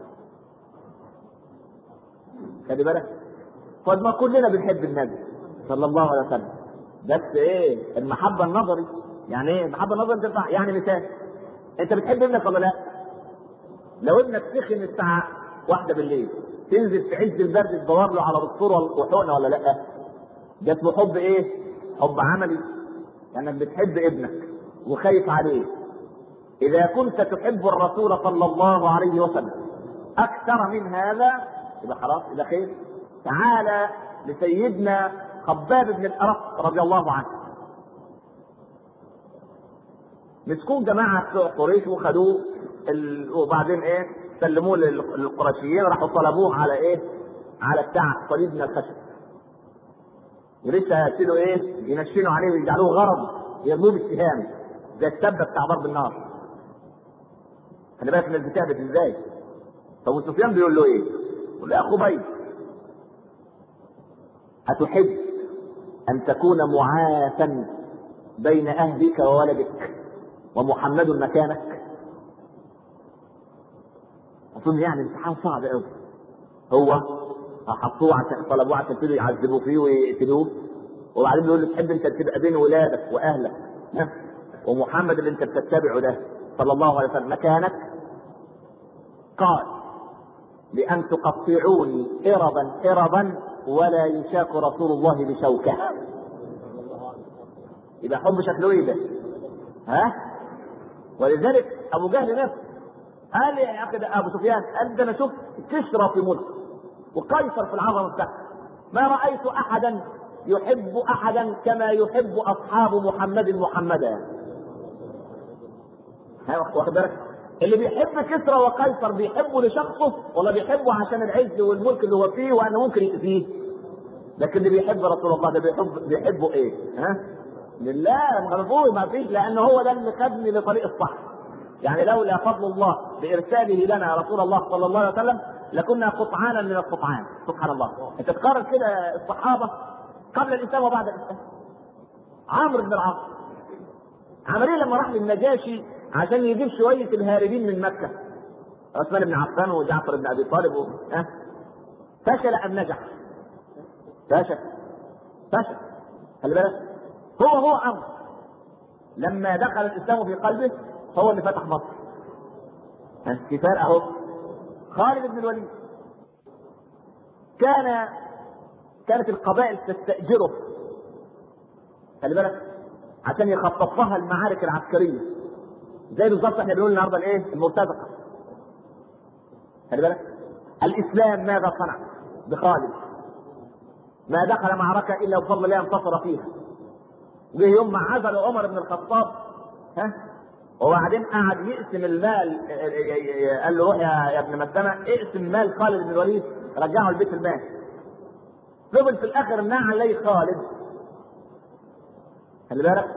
خلي بالك طيب ما كلنا بنحب النبي صلى الله عليه وسلم بس ايه المحبه النظري يعني ايه المحبه النظري تنفع يعني مثال انت بتحب ابنك ولا لا لو ابنك سخن الساعه واحدة بالليل تنزل في عز البرد تدور له على دكتور وحقنه ولا لا ده اسمه حب ايه حب عملي لانك يعني بتحب ابنك وخايف عليه اذا كنت تحب الرسول صلى الله عليه وسلم اكثر من هذا يبقى خلاص يبقى خير تعالى لسيدنا خباب بن الارق رضي الله عنه مسكون جماعه بتوع قريش وخدوه ال... وبعدين ايه سلموه للقرشيين راحوا طلبوه على ايه على بتاع صليب من الخشب ولسه هيبتدوا ايه ينشنوا عليه ويجعلوه غرض يرموه بالسهام زي السبه بتاع ضرب النار خلي بالك الناس بتهبط ازاي فابو سفيان بيقول له ايه؟ يقول له يا خبيب أتحب أن تكون معافا بين أهلك وولدك ومحمد مكانك؟ أظن يعني امتحان صعب قوي هو حطوه عشان طلبوه عشان يبتدوا يعذبوا فيه ويقتلوه وبعدين بيقول له تحب انت تبقى بين ولادك واهلك ومحمد اللي انت بتتبعه ده صلى الله عليه وسلم مكانك قال لأن تقطعوني إربا إربا ولا يشاك رسول الله بشوكة يبقى حب شكله ايه ده؟ ها؟ ولذلك أبو جهل نفسه قال يا أخي ده أبو سفيان قال ده أنا شفت كسرى في ملك وقيصر في العظمة بتاعته ما رأيت أحدا يحب أحدا كما يحب أصحاب محمد محمدا واخد بالك؟ اللي بيحب كسرى وقيصر بيحبه لشخصه ولا بيحبه عشان العز والملك اللي هو فيه وانه ممكن يأذيه لكن اللي بيحب رسول الله ده بيحب بيحبه ايه؟ ها؟ لله مغلبوه ما فيش لانه هو ده اللي خدني لطريق الصح يعني لولا فضل الله بارساله لنا رسول الله صلى الله عليه وسلم لكنا قطعانا من القطعان سبحان الله انت تقارن كده الصحابه قبل الاسلام وبعد الاسلام عمرو بن العاص عمرو لما راح للنجاشي عشان يجيب شويه الهاربين من مكه عثمان بن عفان وجعفر بن ابي طالب و... أه؟ فشل ام نجح؟ فشل فشل خلي بالك هو هو عمرو لما دخل الاسلام في قلبه هو اللي فتح مصر في فرق اهو خالد بن الوليد كان كانت القبائل تستأجره خلي بالك عشان يخطط لها المعارك العسكريه زي بالظبط احنا بنقول النهارده الايه؟ المرتزقه. خلي بالك الاسلام ماذا صنع بخالد؟ ما دخل معركه الا بفضل الله انتصر فيها. جه يوم ما عزل عمر بن الخطاب ها وبعدين قعد يقسم المال قال له روح يا, يا ابن مسلمه اقسم مال خالد بن الوليد رجعه لبيت المال. فضل في الاخر ما عليه خالد خلي بالك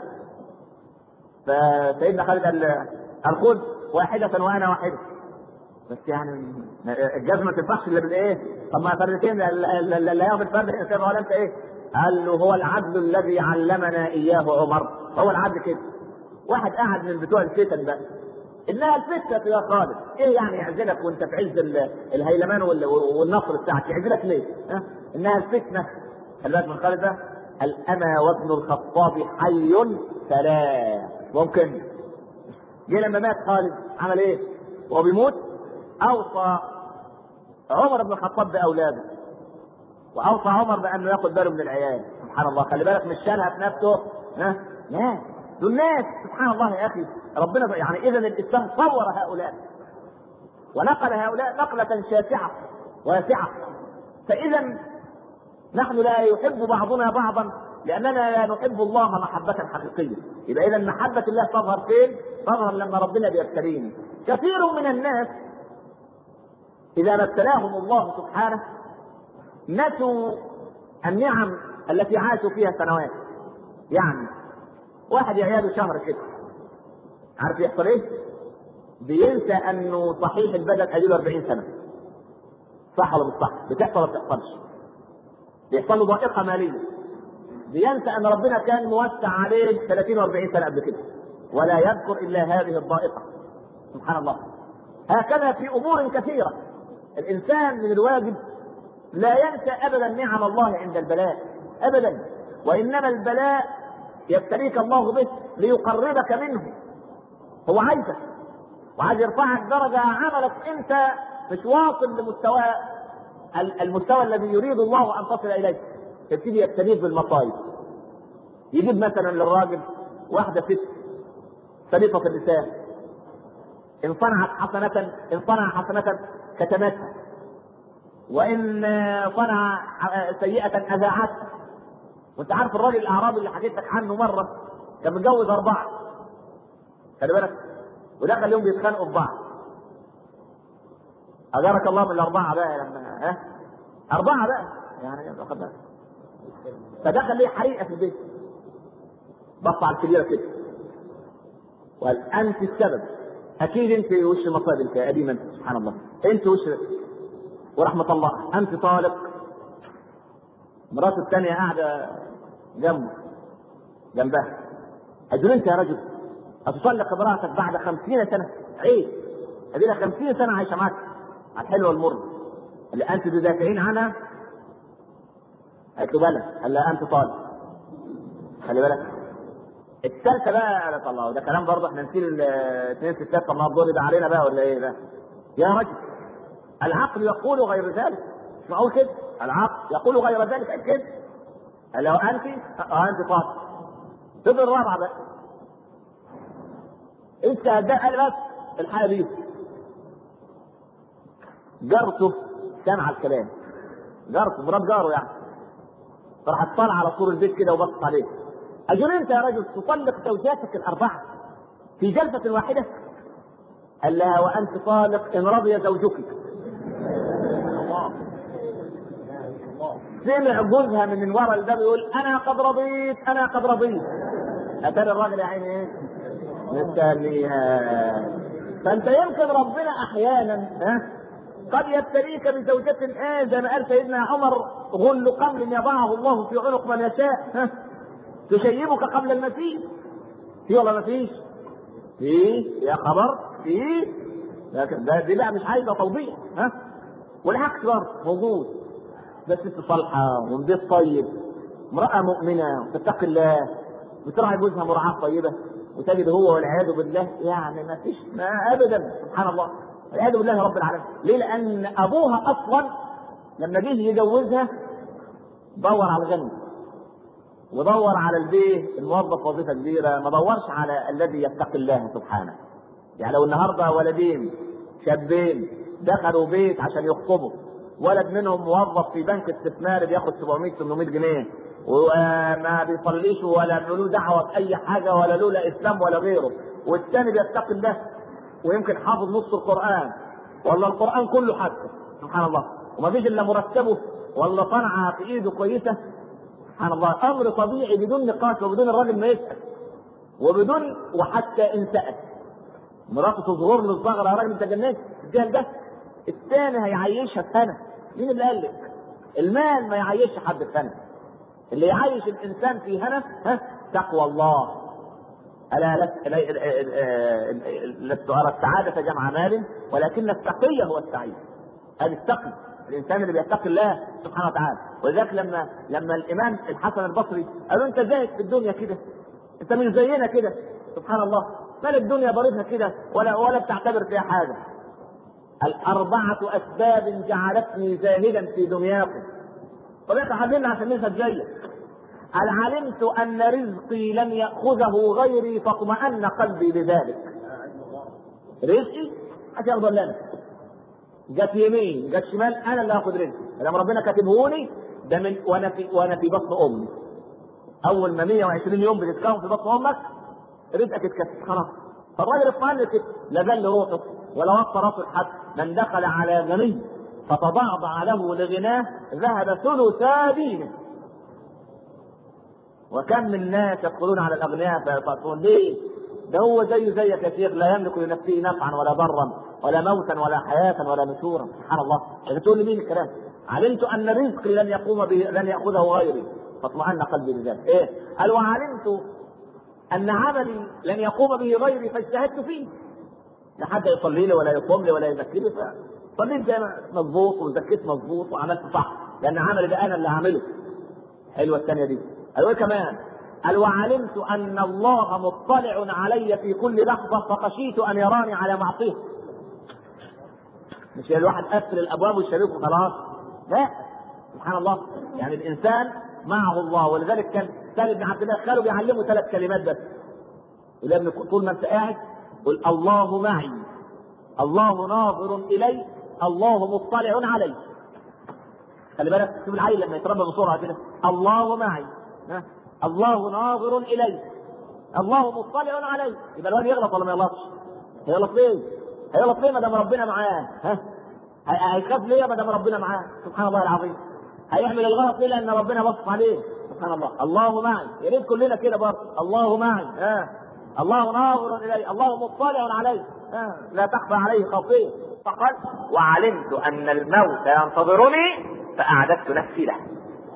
فسيدنا خالد قال قال خذ واحدة وأنا واحدة بس يعني الجزمة ما تنفعش إلا بالإيه؟ طب ما فردتين لا ياخذ فرد إنسان ولا أنت إيه؟ قال له هو العدل الذي علمنا إياه عمر هو العدل كده واحد قاعد من بتوع الفتن بقى انها الفتنه يا خالد ايه يعني يعزلك وانت في عز الهيلمان والنصر بتاعك يعزلك ليه؟ ها؟ انها الفتنه خلي بالك من خالد ده الانا وابن الخطاب حي فلا ممكن جه لما مات خالد عمل ايه؟ وهو بيموت اوصى عمر بن الخطاب باولاده واوصى عمر بانه ياخد باله من العيال سبحان الله خلي بالك مش شالها في نفسه ها لا دول ناس سبحان الله يا اخي ربنا يعني اذا الاسلام صور هؤلاء ونقل هؤلاء نقلة شاسعة واسعة فاذا نحن لا يحب بعضنا بعضا لاننا لا نحب الله محبة حقيقية يبقى اذا محبة الله تظهر فين؟ تظهر لما ربنا بيبتليني كثير من الناس اذا ما ابتلاهم الله سبحانه نسوا النعم التي عاشوا فيها سنوات يعني واحد يعياده شهر كده عارف يحصل ايه؟ بينسى انه صحيح البدن اديله 40 سنه صح ولا مش صح؟ بتحصل ولا بتحصلش؟ بيحصل له ضائقه ماليه بينسى ان ربنا كان موسع عليه 30 و40 سنه قبل كده ولا يذكر الا هذه الضائقه سبحان الله هكذا في امور كثيره الانسان من الواجب لا ينسى ابدا نعم الله عند البلاء ابدا وانما البلاء يبتليك الله به ليقربك منه هو عايزك وعايز يرفعك درجه عملك انت مش واصل لمستوى المستوى الذي يريد الله ان تصل اليه يبتدي يبتليك بالمصايب يجيب مثلا للراجل واحده ست سليطه اللسان ان صنعت حسنه ان صنع حسنه كتمتها وان صنع سيئه اذاعتها وانت عارف الراجل الاعرابي اللي حكيت لك عنه مره كان متجوز اربعه خلي بالك ودخل اليوم بيتخانقوا في بعض اجارك الله من الاربعه بقى لما ها اربعه بقى يعني واخد بالك فدخل ليه حريقه في البيت بص على الكبيره كده وقال انت السبب اكيد انت وش المصائب انت قديما انت سبحان الله انت وش ورحمه الله انت طالق مراته الثانيه قاعده جنبه جنبها أجننت يا رجل أتصلق امرأتك بعد خمسين سنة عيب أدينا خمسين سنة عايشة معك على الحلو والمر اللي أنت تدافعين عنها قالت له بلى قال لها أنت طالب خلي بالك الثالثة بقى قالت الله ده كلام برضه احنا نسيل اثنين ستات طب ما الدور ده علينا بقى ولا ايه ده؟ يا رجل العقل يقول غير ذلك مش معقول كده العقل يقول غير ذلك قال كده قال لو انت اه انت طالب تفضل الرابعة بقى انت ده قال بس الحاجة دي جارته سمع الكلام جارته مرات جاره يعني فراح طالع على سور البيت كده وبص عليه أجل أنت يا رجل تطلق زوجاتك الأربعة في جلسة واحدة قال لها وأنت طالق إن رضي زوجك سمع جوزها من ورا الباب يقول أنا قد رضيت أنا قد رضيت أتاري الراجل يا عيني إيه؟ مستنيها فأنت يمكن ربنا أحيانا ها قد يبتليك بزوجة ايه زي ما قال سيدنا عمر غل قمل يضعه الله في عنق من يشاء ها تشيبك قبل المسيح في ولا ما فيش؟ في يا خبر في لكن ده دي بقى مش عايزه توضيح ها والعكس برضه موجود بس ست صالحه وبيت طيب امراه مؤمنه وتتقي الله وتراعي جوزها مراعاه طيبه وتجد هو والعياذ بالله يعني ما فيش ما ابدا سبحان الله والعياذ بالله رب العالمين ليه لان ابوها اصلا لما جه يجوزها دور على الغني ودور على البيه الموظف وظيفه كبيره ما دورش على الذي يتقي الله سبحانه يعني لو النهارده ولدين شابين دخلوا بيت عشان يخطبوا ولد منهم موظف في بنك استثماري بياخد 700 800 جنيه وما بيصليش ولا له دعوه باي حاجه ولا له لا اسلام ولا غيره والثاني بيتقي الله ويمكن حافظ نص القران ولا القران كله حتى سبحان الله وما فيش الا مرتبه ولا صنعه في ايده كويسه سبحان الله امر طبيعي بدون نقاش وبدون الراجل ما يسال وبدون وحتى ان سال مراته تصغر له الصغر يا راجل انت جنيت الجهل ده الثاني هيعيشها سنه مين اللي قال لك؟ المال ما يعيشش حد سنه اللي يعيش الانسان في هنا ها تقوى الله الا لست ارى السعاده جمع مال ولكن التقي هو السعيد هذا التقي الانسان اللي بيتقي الله سبحانه وتعالى ولذلك لما لما الامام الحسن البصري قالوا انت زاهد في الدنيا كده انت مش زينا كده سبحان الله مال الدنيا ضربها كده ولا ولا بتعتبر فيها حاجه الأربعة أسباب جعلتني زاهدا في دنياكم. طب احنا حابين عشان نشهد جاية. هل علمت أن رزقي لن يأخذه غيري فاطمأن قلبي بذلك. رزقي عشان ياخده لنا. جت يمين جت شمال أنا اللي هاخد رزقي. لما ربنا كاتبهوني ده من وأنا في وأنا في بطن أمي. أول ما 120 يوم بتتكون في بطن أمك رزقك اتكتب خلاص. فالراجل اطمئن كده لا ذل روحه ولا وطى راسه حد من دخل على غني فتضعضع له لغناه ذهب ثلثا دينه وكم من الناس يدخلون على الاغنياء فيقولون ليه؟ ده هو زيه زي كثير لا يملك لنفسه نفعا ولا ضرا ولا موتا ولا حياة ولا نشورا سبحان الله تقول لمين الكلام؟ علمت ان رزقي لن يقوم به لن ياخذه غيري فاطمأن قلبي بذلك ايه؟ قال وعلمت ان عملي لن يقوم به غيري فاجتهدت فيه لا حد يصلي لي ولا يصوم لي ولا يزكي لي صليت زي ما مظبوط وزكيت مظبوط وعملت صح لان عملي ده انا اللي هعمله حلوه الثانيه دي قالوا ايه كمان قال وعلمت ان الله مطلع علي في كل لحظه فخشيت ان يراني على معصيه مش الواحد قفل الابواب والشبابيك وخلاص لا سبحان الله يعني الانسان معه الله ولذلك كان سالم بن عبد الله خاله بيعلمه ثلاث كلمات بس يقول يا ابني طول ما انت قاعد قل الله معي الله ناظر الي الله مطلع علي خلي بالك شوف العيل لما يتربى بسرعه كده الله معي ها الله ناظر الي الله مطلع علي يبقى الواد يغلط ولا ما يغلطش؟ هيغلط ليه؟ هيغلط ليه ما دام ربنا معاه؟ ها؟ هيخاف ليه ما دام ربنا معاه؟ سبحان الله العظيم. هيعمل الغلط ليه؟ لان ربنا بص عليه سبحان الله، الله معي، يا ريت كلنا كده برضه، الله معي، ها؟ الله ناظر الي، الله مطلع علي، ها؟ لا تخفى عليه خافيه. فقال: وعلمت ان الموت ينتظرني فاعددت نفسي له.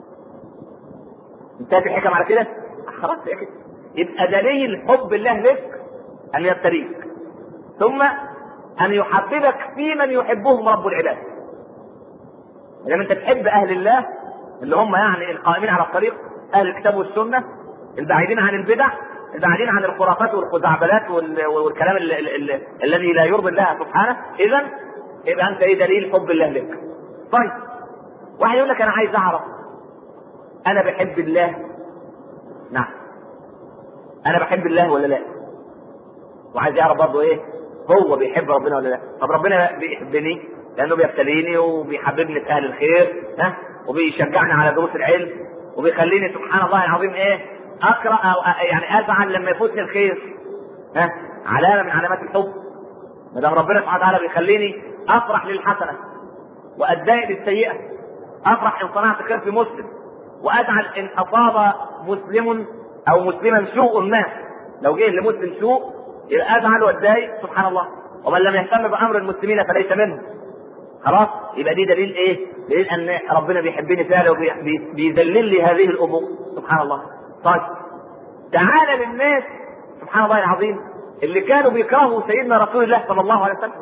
انتهت الحكم على كده؟ خلاص يا كده. يبقى دليل حب الله لك ان يبتليك ثم ان يحببك في من يحبهم رب العباد لما انت تحب اهل الله اللي هم يعني القائمين على الطريق اهل الكتاب والسنه البعيدين عن البدع البعيدين عن الخرافات والخزعبلات والكلام الذي لا يرضي الله سبحانه اذا يبقى انت ايه دليل حب الله لك طيب واحد يقول لك انا عايز اعرف انا بحب الله نعم انا بحب الله ولا لا وعايز يعرف برضه ايه هو بيحب ربنا ولا لا طب ربنا بيحبني لانه بيبتليني وبيحببني في اهل الخير ها وبيشجعني على دروس العلم وبيخليني سبحان الله العظيم ايه اقرا او يعني ازعل لما يفوتني الخير ها علامه من علامات الحب ما دام ربنا سبحانه وتعالى بيخليني افرح للحسنه واتضايق للسيئه افرح ان صنعت خير في مسلم وازعل ان اصاب مسلم او مسلما سوء ما لو جه لمسلم سوء يبقى ازعل واتضايق سبحان الله ومن لم يهتم بامر المسلمين فليس منهم خلاص يبقى دي دليل ايه؟ دليل ان ربنا بيحبني فعلا وبيذلل لي هذه الامور سبحان الله طيب تعالى للناس سبحان الله العظيم اللي كانوا بيكرهوا سيدنا رسول الله صلى الله عليه وسلم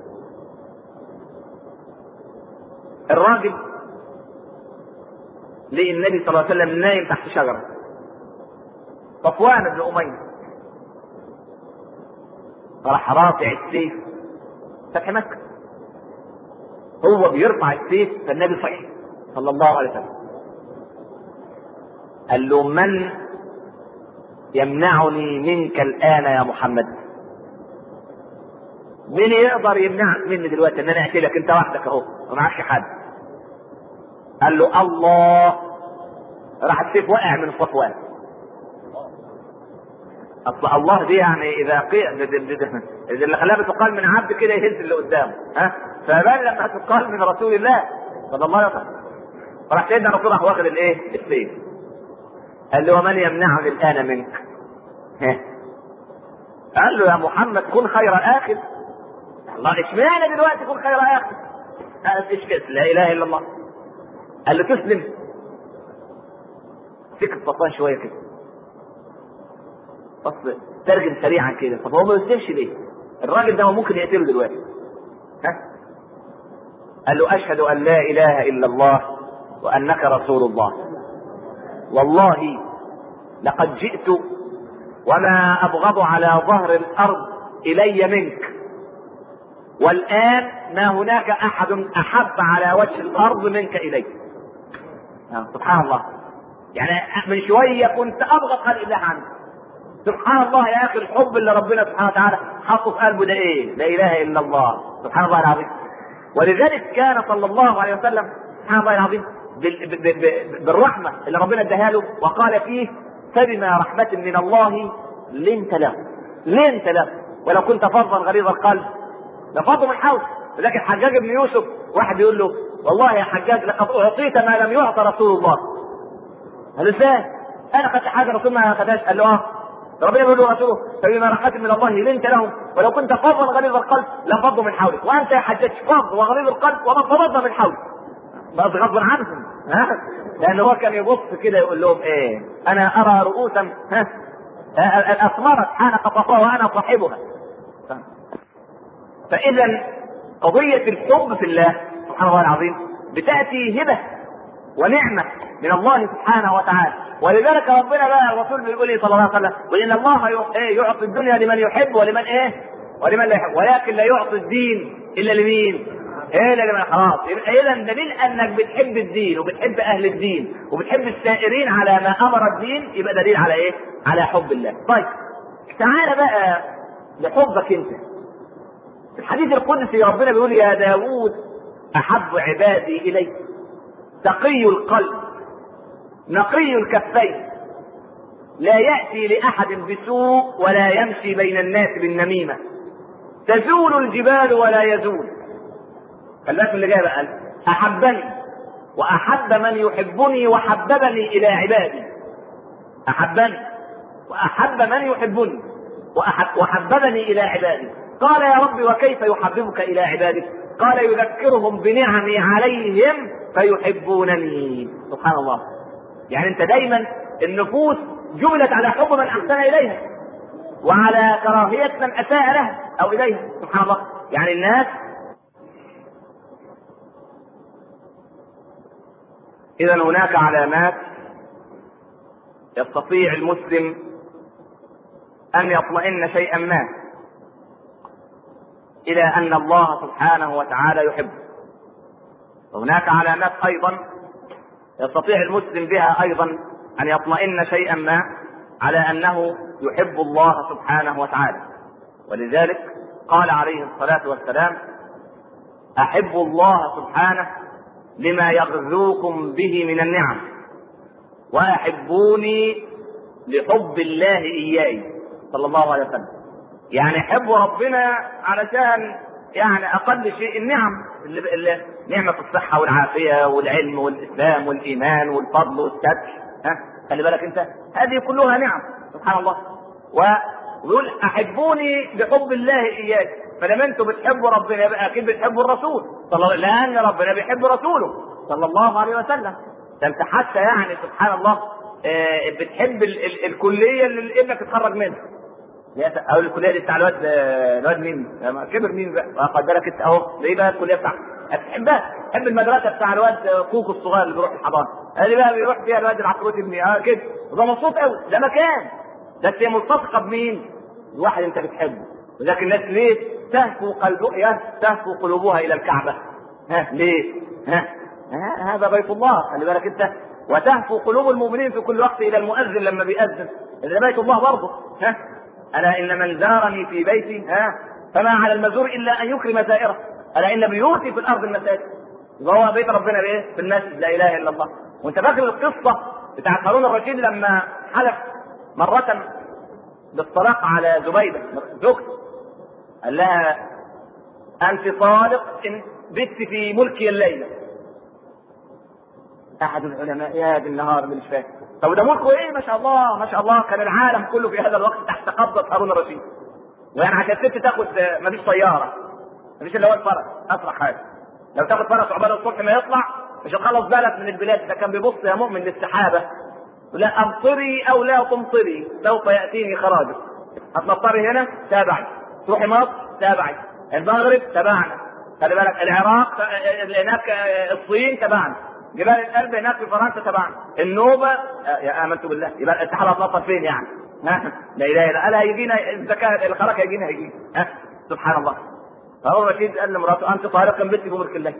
الراجل لقي النبي صلى الله عليه وسلم نايم تحت شجره صفوان بن اميه راح رافع السيف فتح مكه هو بيرفع السيف فالنبي صحي صلى الله عليه وسلم قال له من يمنعني منك الان يا محمد مين يقدر يمنعك مني دلوقتي ان انا اقتلك انت وحدك اهو ومعكش حد قال له الله راح السيف وقع من صفوان اصل الله دي يعني اذا قيل اللي خلاها بتقال من عبد كده يهز اللي قدامه ها فبل لما تقال من رسول الله صلى الله عليه وسلم فراح سيدنا الرسول راح واخد الايه؟ السيف قال له ومن يمنعني الان منك؟ ها قال له يا محمد كن خير اخذ الله اشمعنى دلوقتي كن خير اخذ؟ قال ايش كده لا اله الا الله قال له تسلم سكت صفوان شويه كده بص ترجم سريعا كده طب هو ما يسلمش ليه؟ الراجل ده ممكن يقتله دلوقتي ها؟ قال له اشهد ان لا اله الا الله وانك رسول الله والله لقد جئت وما ابغض على ظهر الارض الي منك والان ما هناك احد احب على وجه الارض منك الي سبحان الله يعني من شويه كنت ابغض خلق الله عنك سبحان الله يا اخي الحب اللي ربنا سبحانه وتعالى حطه في قلبه ده ايه؟ لا اله الا الله سبحان الله العظيم ولذلك كان صلى الله عليه وسلم سبحان الله العظيم بالرحمه اللي ربنا اداها له وقال فيه فبما رحمه من الله لنت له لنت له ولو كنت فظا غليظ القلب لفضوا من حولك لكن حجاج بن يوسف واحد بيقول له والله يا حجاج لقد اعطيت ما لم يعط رسول الله قال ازاي؟ انا خدت حاجه رسول ما خدهاش قال له اه ربنا بيقول له رسوله فبما رحمة من الله لنت لهم ولو كنت فظا غليظ القلب لانفضوا من حولك وانت يا حجاج فظ وغليظ القلب وما فضضنا من حولك بس غض عنهم ها لان هو كان يبص كده يقول لهم ايه انا ارى رؤوسا ها اثمرت حان قطفها وانا صاحبها فاذا قضيه الحب في الله سبحان الله العظيم بتاتي هبه ونعمه من الله سبحانه وتعالى ولذلك ربنا بقى الرسول بيقول صلى الله عليه وسلم وان الله يعطي الدنيا لمن يحب ولمن ايه ولمن لا يحب ولكن لا يعطي الدين الا لمين ايه لا لمن خلاص يبقى اذا دليل انك بتحب الدين وبتحب اهل الدين وبتحب السائرين على ما امر الدين يبقى دليل على ايه على حب الله طيب تعال بقى لحبك انت الحديث القدسي ربنا بيقول يا داوود احب عبادي الي تقي القلب نقي الكفين لا ياتي لاحد بسوء ولا يمشي بين الناس بالنميمه تزول الجبال ولا يزول خلي اللي جاي بقى احبني واحب من يحبني وحببني الى عبادي احبني واحب من يحبني وأحب وحببني الى عبادي قال يا رب وكيف يحببك الى عبادك قال يذكرهم بنعمي عليهم فيحبونني سبحان الله يعني انت دايما النفوس جبلت على حب من احسن اليها وعلى كراهيه من اساء لها او اليها سبحان الله يعني الناس اذا هناك علامات يستطيع المسلم ان يطمئن شيئا ما الى ان الله سبحانه وتعالى يحبه وهناك علامات ايضا يستطيع المسلم بها ايضا ان يطمئن شيئا ما على انه يحب الله سبحانه وتعالى ولذلك قال عليه الصلاه والسلام احب الله سبحانه لما يغزوكم به من النعم واحبوني لحب الله اياي صلى الله عليه وسلم يعني حبوا ربنا علشان يعني اقل شيء النعم اللي اللي نعمه الصحه والعافيه والعلم والاسلام والايمان والفضل والستر ها خلي بالك انت هذه كلها نعم سبحان الله ويقول احبوني بحب الله اياك فلما انتم بتحبوا ربنا يبقى اكيد بتحبوا الرسول صلى الله لان ربنا بيحب رسوله صلى الله عليه وسلم ده انت حتى يعني سبحان الله آه بتحب ال ال الكليه اللي ابنك اتخرج منها او الكليه دي بتاع الواد الواد مين؟ كبر مين بقى؟ قد بالك انت اهو ليه بقى الكليه بتاعتك؟ هتحبها تحب المدرسه بتاع الواد كوكو الصغير اللي بيروح الحضانه ادي بقى بيروح فيها الواد العفروت ابني اه كده وده مبسوط قوي ده مكان بس هي ملتصقه بمين؟ الواحد انت بتحبه ولكن الناس ليه؟ تهفو قلبها تهفو قلوبها الى الكعبه ها ليه؟ ها ها هذا بيت الله خلي بالك انت وتهفو قلوب المؤمنين في كل وقت الى المؤذن لما بيأذن ده بيت الله برضه ها الا ان من زارني في بيتي ها فما على المزور الا ان يكرم زائره الا ان بيوتي في الارض المساجد يبقى هو بيت ربنا بايه؟ في المسجد لا اله الا الله وانت فاكر القصه بتاعت هارون الرشيد لما حلف مرة بالطلاق على زبيدة زوجته قال لها أنت طالق إن بت في ملكي الليلة أحد العلماء يا دي النهار اللي مش فاهم طب ده ملكه إيه ما شاء الله ما شاء الله كان العالم كله في هذا الوقت تحت قبضة هارون الرشيد ويعني عشان الست تاخد مفيش طيارة مفيش إلا هو الفرس أسرع حاجة لو تاخد فرس عقبال الصبح ما يطلع مش هتخلص بالك من البلاد ده كان بيبص يا مؤمن للسحابة لا امطري او لا تمطري سوف ياتيني خراجك هتمطري هنا تابعي تروحي مصر تابعي المغرب تبعنا خلي بالك العراق هناك الصين تبعنا جبال القلب هناك في فرنسا تبعنا النوبه يا امنت بالله يبقى السحاب هتمطر فين يعني؟ ها لا اله الا الله هيجينا الزكاه الخراج هيجينا هيجينا ها سبحان الله فهو الرشيد قال لمراته انت طارق بنتي بملك الله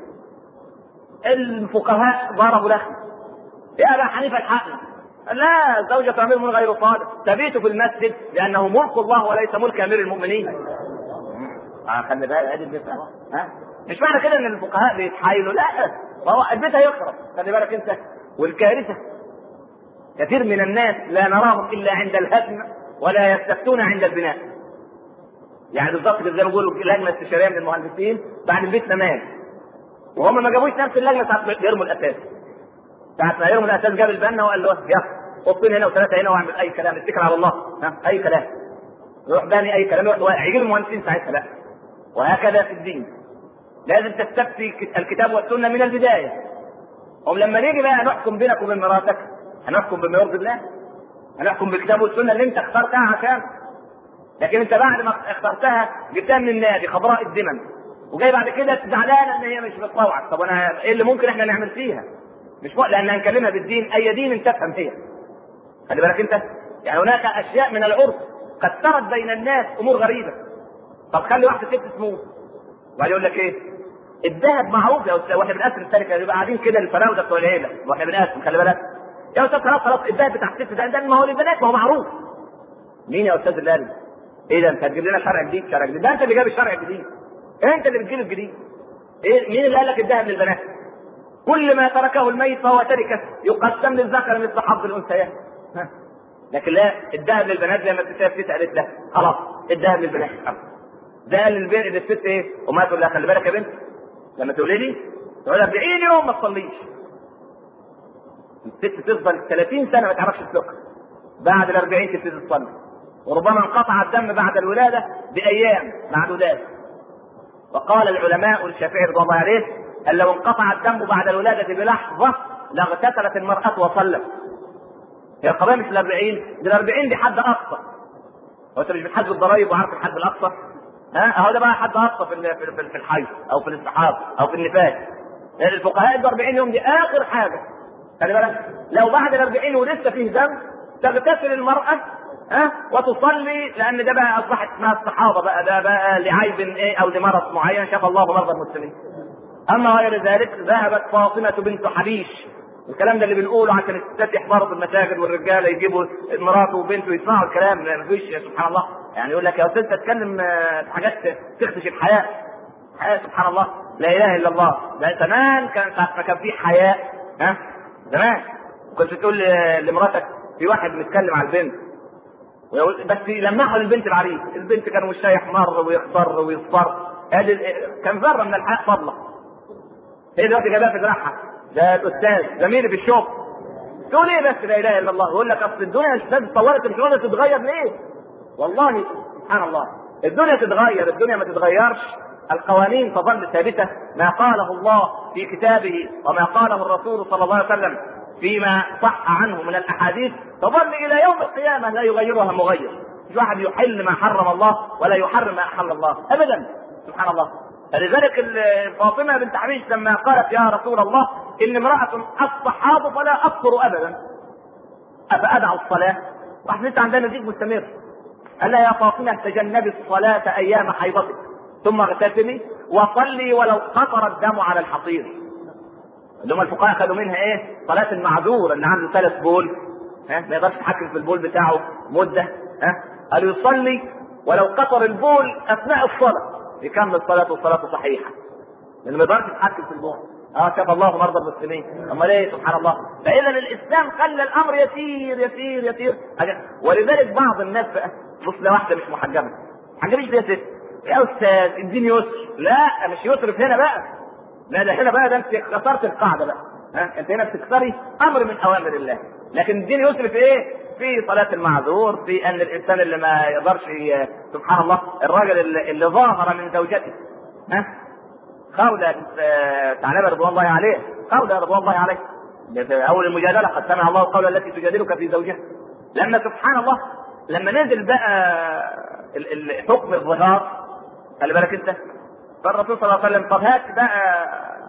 الفقهاء ضربوا لخم يا ابا حنيفه الحقنا لا زوجة أمير من غير صادق تبيت في المسجد لأنه ملك الله وليس ملك أمير المؤمنين آه خلي بالك ادي البيت ها مش معنى كده ان الفقهاء بيتحايلوا لا فهو البيت هيخرب خلي بالك انت والكارثه كثير من الناس لا نراهم الا عند الهدم ولا يستفتون عند البناء يعني بالظبط زي ما بيقولوا لجنه استشاريه من المهندسين بعد البيت نمام وهم ما جابوش نفس اللجنه ساعه ما يرموا الاساس ساعة ما يوم الأساس جاب البنا وقال له يا قطين هنا وثلاثة هنا واعمل أي كلام اتكل على الله ها أي كلام يروح باني أي كلام يروح واقع يجيب المهندسين ساعتها لا وهكذا في الدين لازم تستفتي الكتاب والسنة من البداية هم لما نيجي بقى نحكم بينك وبين مراتك هنحكم بما يرضي الله هنحكم بالكتاب والسنه اللي انت اخترتها عشان لكن انت بعد ما اخترتها جبتها من النادي خضراء الدمن وجاي بعد كده زعلانه ان هي مش بتطوعك طب انا ايه اللي ممكن احنا نعمل فيها؟ مش مو... لان هنكلمها بالدين اي دين تفهم هي خلي بالك انت يعني هناك اشياء من العرف قد سرت بين الناس امور غريبه طب خلي واحده ست تموت وبعدين يقول لك ايه الذهب معروف يا استاذ واحنا بنقسم التركه يبقى قاعدين كده الفراوده بتوع العيله واحنا بنقسم خلي بالك يا استاذ خلاص خلاص الذهب بتاع الست ده ده ما هو للبنات ما هو معروف مين يا استاذ اللي قال ايه ده انت هتجيب لنا شرع جديد شرع جديد ده انت اللي جايب الشرع الجديد انت اللي بتجيب الجديد ايه مين اللي قال لك الذهب للبنات كل ما تركه الميت فهو تركه يقسم للذكر مثل حظ الانثيين لكن لا الذهب للبنات زي ما الست ست قالت لك خلاص الذهب للبنات ده للبنت للست ايه وما تقول لها خلي بالك يا بنت لما تولدي تقول 40 يوم ما تصليش الست تفضل 30 سنه ما تعرفش تسلكها بعد ال 40 تبتدي تصلي وربما انقطع الدم بعد الولاده بايام معدودات وقال العلماء الشافعي رضي الله عليه ان لو انقطع الدم بعد الولاده بلحظه لاغتسلت المراه وصلت هي القضيه مش ال 40 دي ال 40 دي حد اقصى هو انت مش بتحاسب الضرايب وعارف الحد الاقصى ها اهو ده بقى حد اقصى في ال- في ال- في الحيض او في الاستحاضه او في النفاس لان الفقهاء ال 40 يوم دي اخر حاجه خلي بالك لو بعد ال 40 ولسه فيه دم تغتسل المراه ها وتصلي لان ده بقى اصبحت اسمها الصحابه بقى ده بقى لعيب ايه او لمرض معين شفى الله مرضى المسلمين اما غير ذلك ذهبت فاطمه بنت حبيش الكلام ده اللي بنقوله عشان الستات يحضروا في المساجد والرجاله يجيبوا مراته وبنته يسمعوا الكلام ما فيش سبحان الله يعني يقول لك يا استاذ تتكلم آه، في حاجات تخدش الحياه حياه سبحان الله لا اله الا الله ده زمان كان ساعة ما كان في حياء ها زمان كنت تقول ل- لمراتك في واحد بيتكلم على البنت ويقول- بس يلمحوا للبنت العريس البنت كان وشها يحمر ويخضر ويصفر هذه كان ذره من الحياء فضله هي دلوقتي جايبها في دراعها ده الاستاذ زميلي في الشغل تقول ايه بس لا اله الا الله يقول لك اصل الدنيا مش لازم اتطورت مش لازم تتغير ليه؟ والله سبحان الله الدنيا تتغير الدنيا ما تتغيرش القوانين تظل ثابته ما قاله الله في كتابه وما قاله الرسول صلى الله عليه وسلم فيما صح عنه من الاحاديث تظل الى يوم القيامه لا يغيرها مغير مش واحد يحل ما حرم الله ولا يحرم ما احل الله ابدا سبحان الله فلذلك ال- فاطمه بنت حبيش لما قالت يا رسول الله ان امراه الصحاب فلا اكفر ابدا افادع الصلاه واحد لسه عندنا نزيف مستمر قال لها يا فاطمه تجنبي الصلاه ايام حيضتك ثم اغتسلي وصلي ولو قطر الدم على الحصير اللي هم الفقهاء خدوا منها ايه؟ صلاة المعذور اللي عنده ثلاث بول ها ما يقدرش يتحكم في البول بتاعه مدة ها قالوا يصلي ولو قطر البول اثناء الصلاة يكمل صلاته وصلاته صحيحة لانه ما يقدرش يتحكم في البول اه شاف الله مرضى المسلمين امال ايه سبحان الله فاذا الاسلام خلى الامر يسير يسير يسير ولذلك بعض الناس بقى بص لواحده مش محجبه محجبش ليه يا ست يا استاذ الدين يسر لا مش يسرف هنا بقى لا ده هنا بقى ده انت كسرت القاعده بقى ها انت هنا بتكسري امر من اوامر الله لكن الدين يسرف ايه في صلاة المعذور في ان الانسان اللي ما يقدرش ي- سبحان الله الراجل اللي, اللي ظاهر من زوجته ها خولة آه، ثعلبة رضوان الله عليه خولة رضوان الله عليه في اول المجادلة قد سمع الله القول التي تجادلك في زوجها لما سبحان الله لما نزل بقى ال- ال- حكم الظهار خلي بالك انت فالرسول صلى الله عليه وسلم طب هات بقى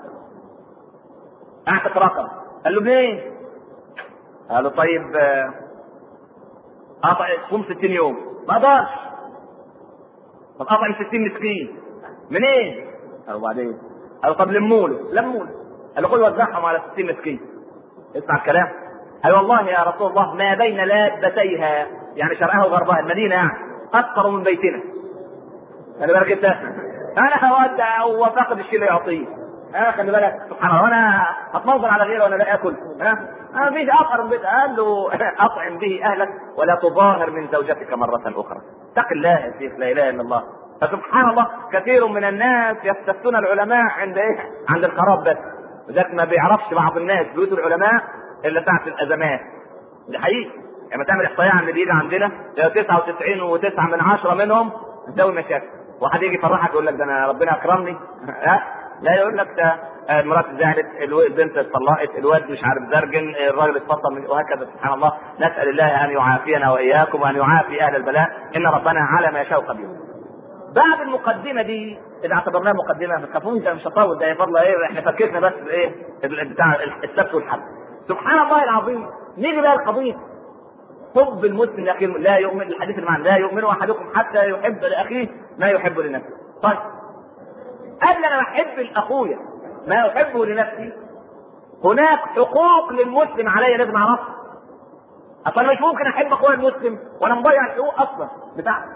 اعتق رقم قال له منين؟ قال له طيب آه، قطع صوم 60 يوم ما اقدرش طب اطعم 60 مسكين منين؟ قال له بعدين قال له طب لموله لموله قال له خد وزعهم على 60 مسكين اسمع الكلام قال والله يا رسول الله ما بين لابتيها يعني شرقها وغربها المدينه يعني اكثر من بيتنا خلي بالك انت انا هودع وفاقد الشيء اللي يعطيه ها خلي بالك سبحان الله وانا هتنظر على غيره وانا لا اكل ها ما فيش اخر من بيت قال له اطعم به اهلك ولا تظاهر من زوجتك مره اخرى اتق الله يا شيخ لا اله الا الله فسبحان الله كثير من الناس يستفتون العلماء عند ايه؟ عند الخراب بس وذلك ما بيعرفش بعض الناس بيوت العلماء الا ساعه الازمات ده حقيقي لما تعمل احصائيه عن اللي بيجي عندنا 99 و9 من عشرة منهم تساوي مشاكل واحد يجي يفرحك يقول لك ده انا ربنا اكرمني ها لا يقول لك ده آه، مرات زعلت الو- البنت اتطلقت الواد مش عارف زرجن الراجل اتفصل من وهكذا سبحان الله نسال الله ان يعافينا واياكم وان يعافي اهل البلاء ان ربنا على ما يشاء قدير. بعد المقدمه دي اذا اعتبرناها مقدمه ما تخافوش ده مش هطول ده فضل ايه احنا فكرنا بس ايه ال- بتاع السبت والحد. سبحان الله العظيم نيجي بقى القضيه حب المسلم لاخيه لا يؤمن الحديث اللي معنا لا يؤمن احدكم حتى يحب لاخيه ما يحب لنفسه. طيب قبل ما احب لاخويا ما يحبه لنفسي هناك حقوق للمسلم علي لازم اعرفها. اصلا مش ممكن احب اخويا المسلم وانا مضيع الحقوق اصلا بتاعتي.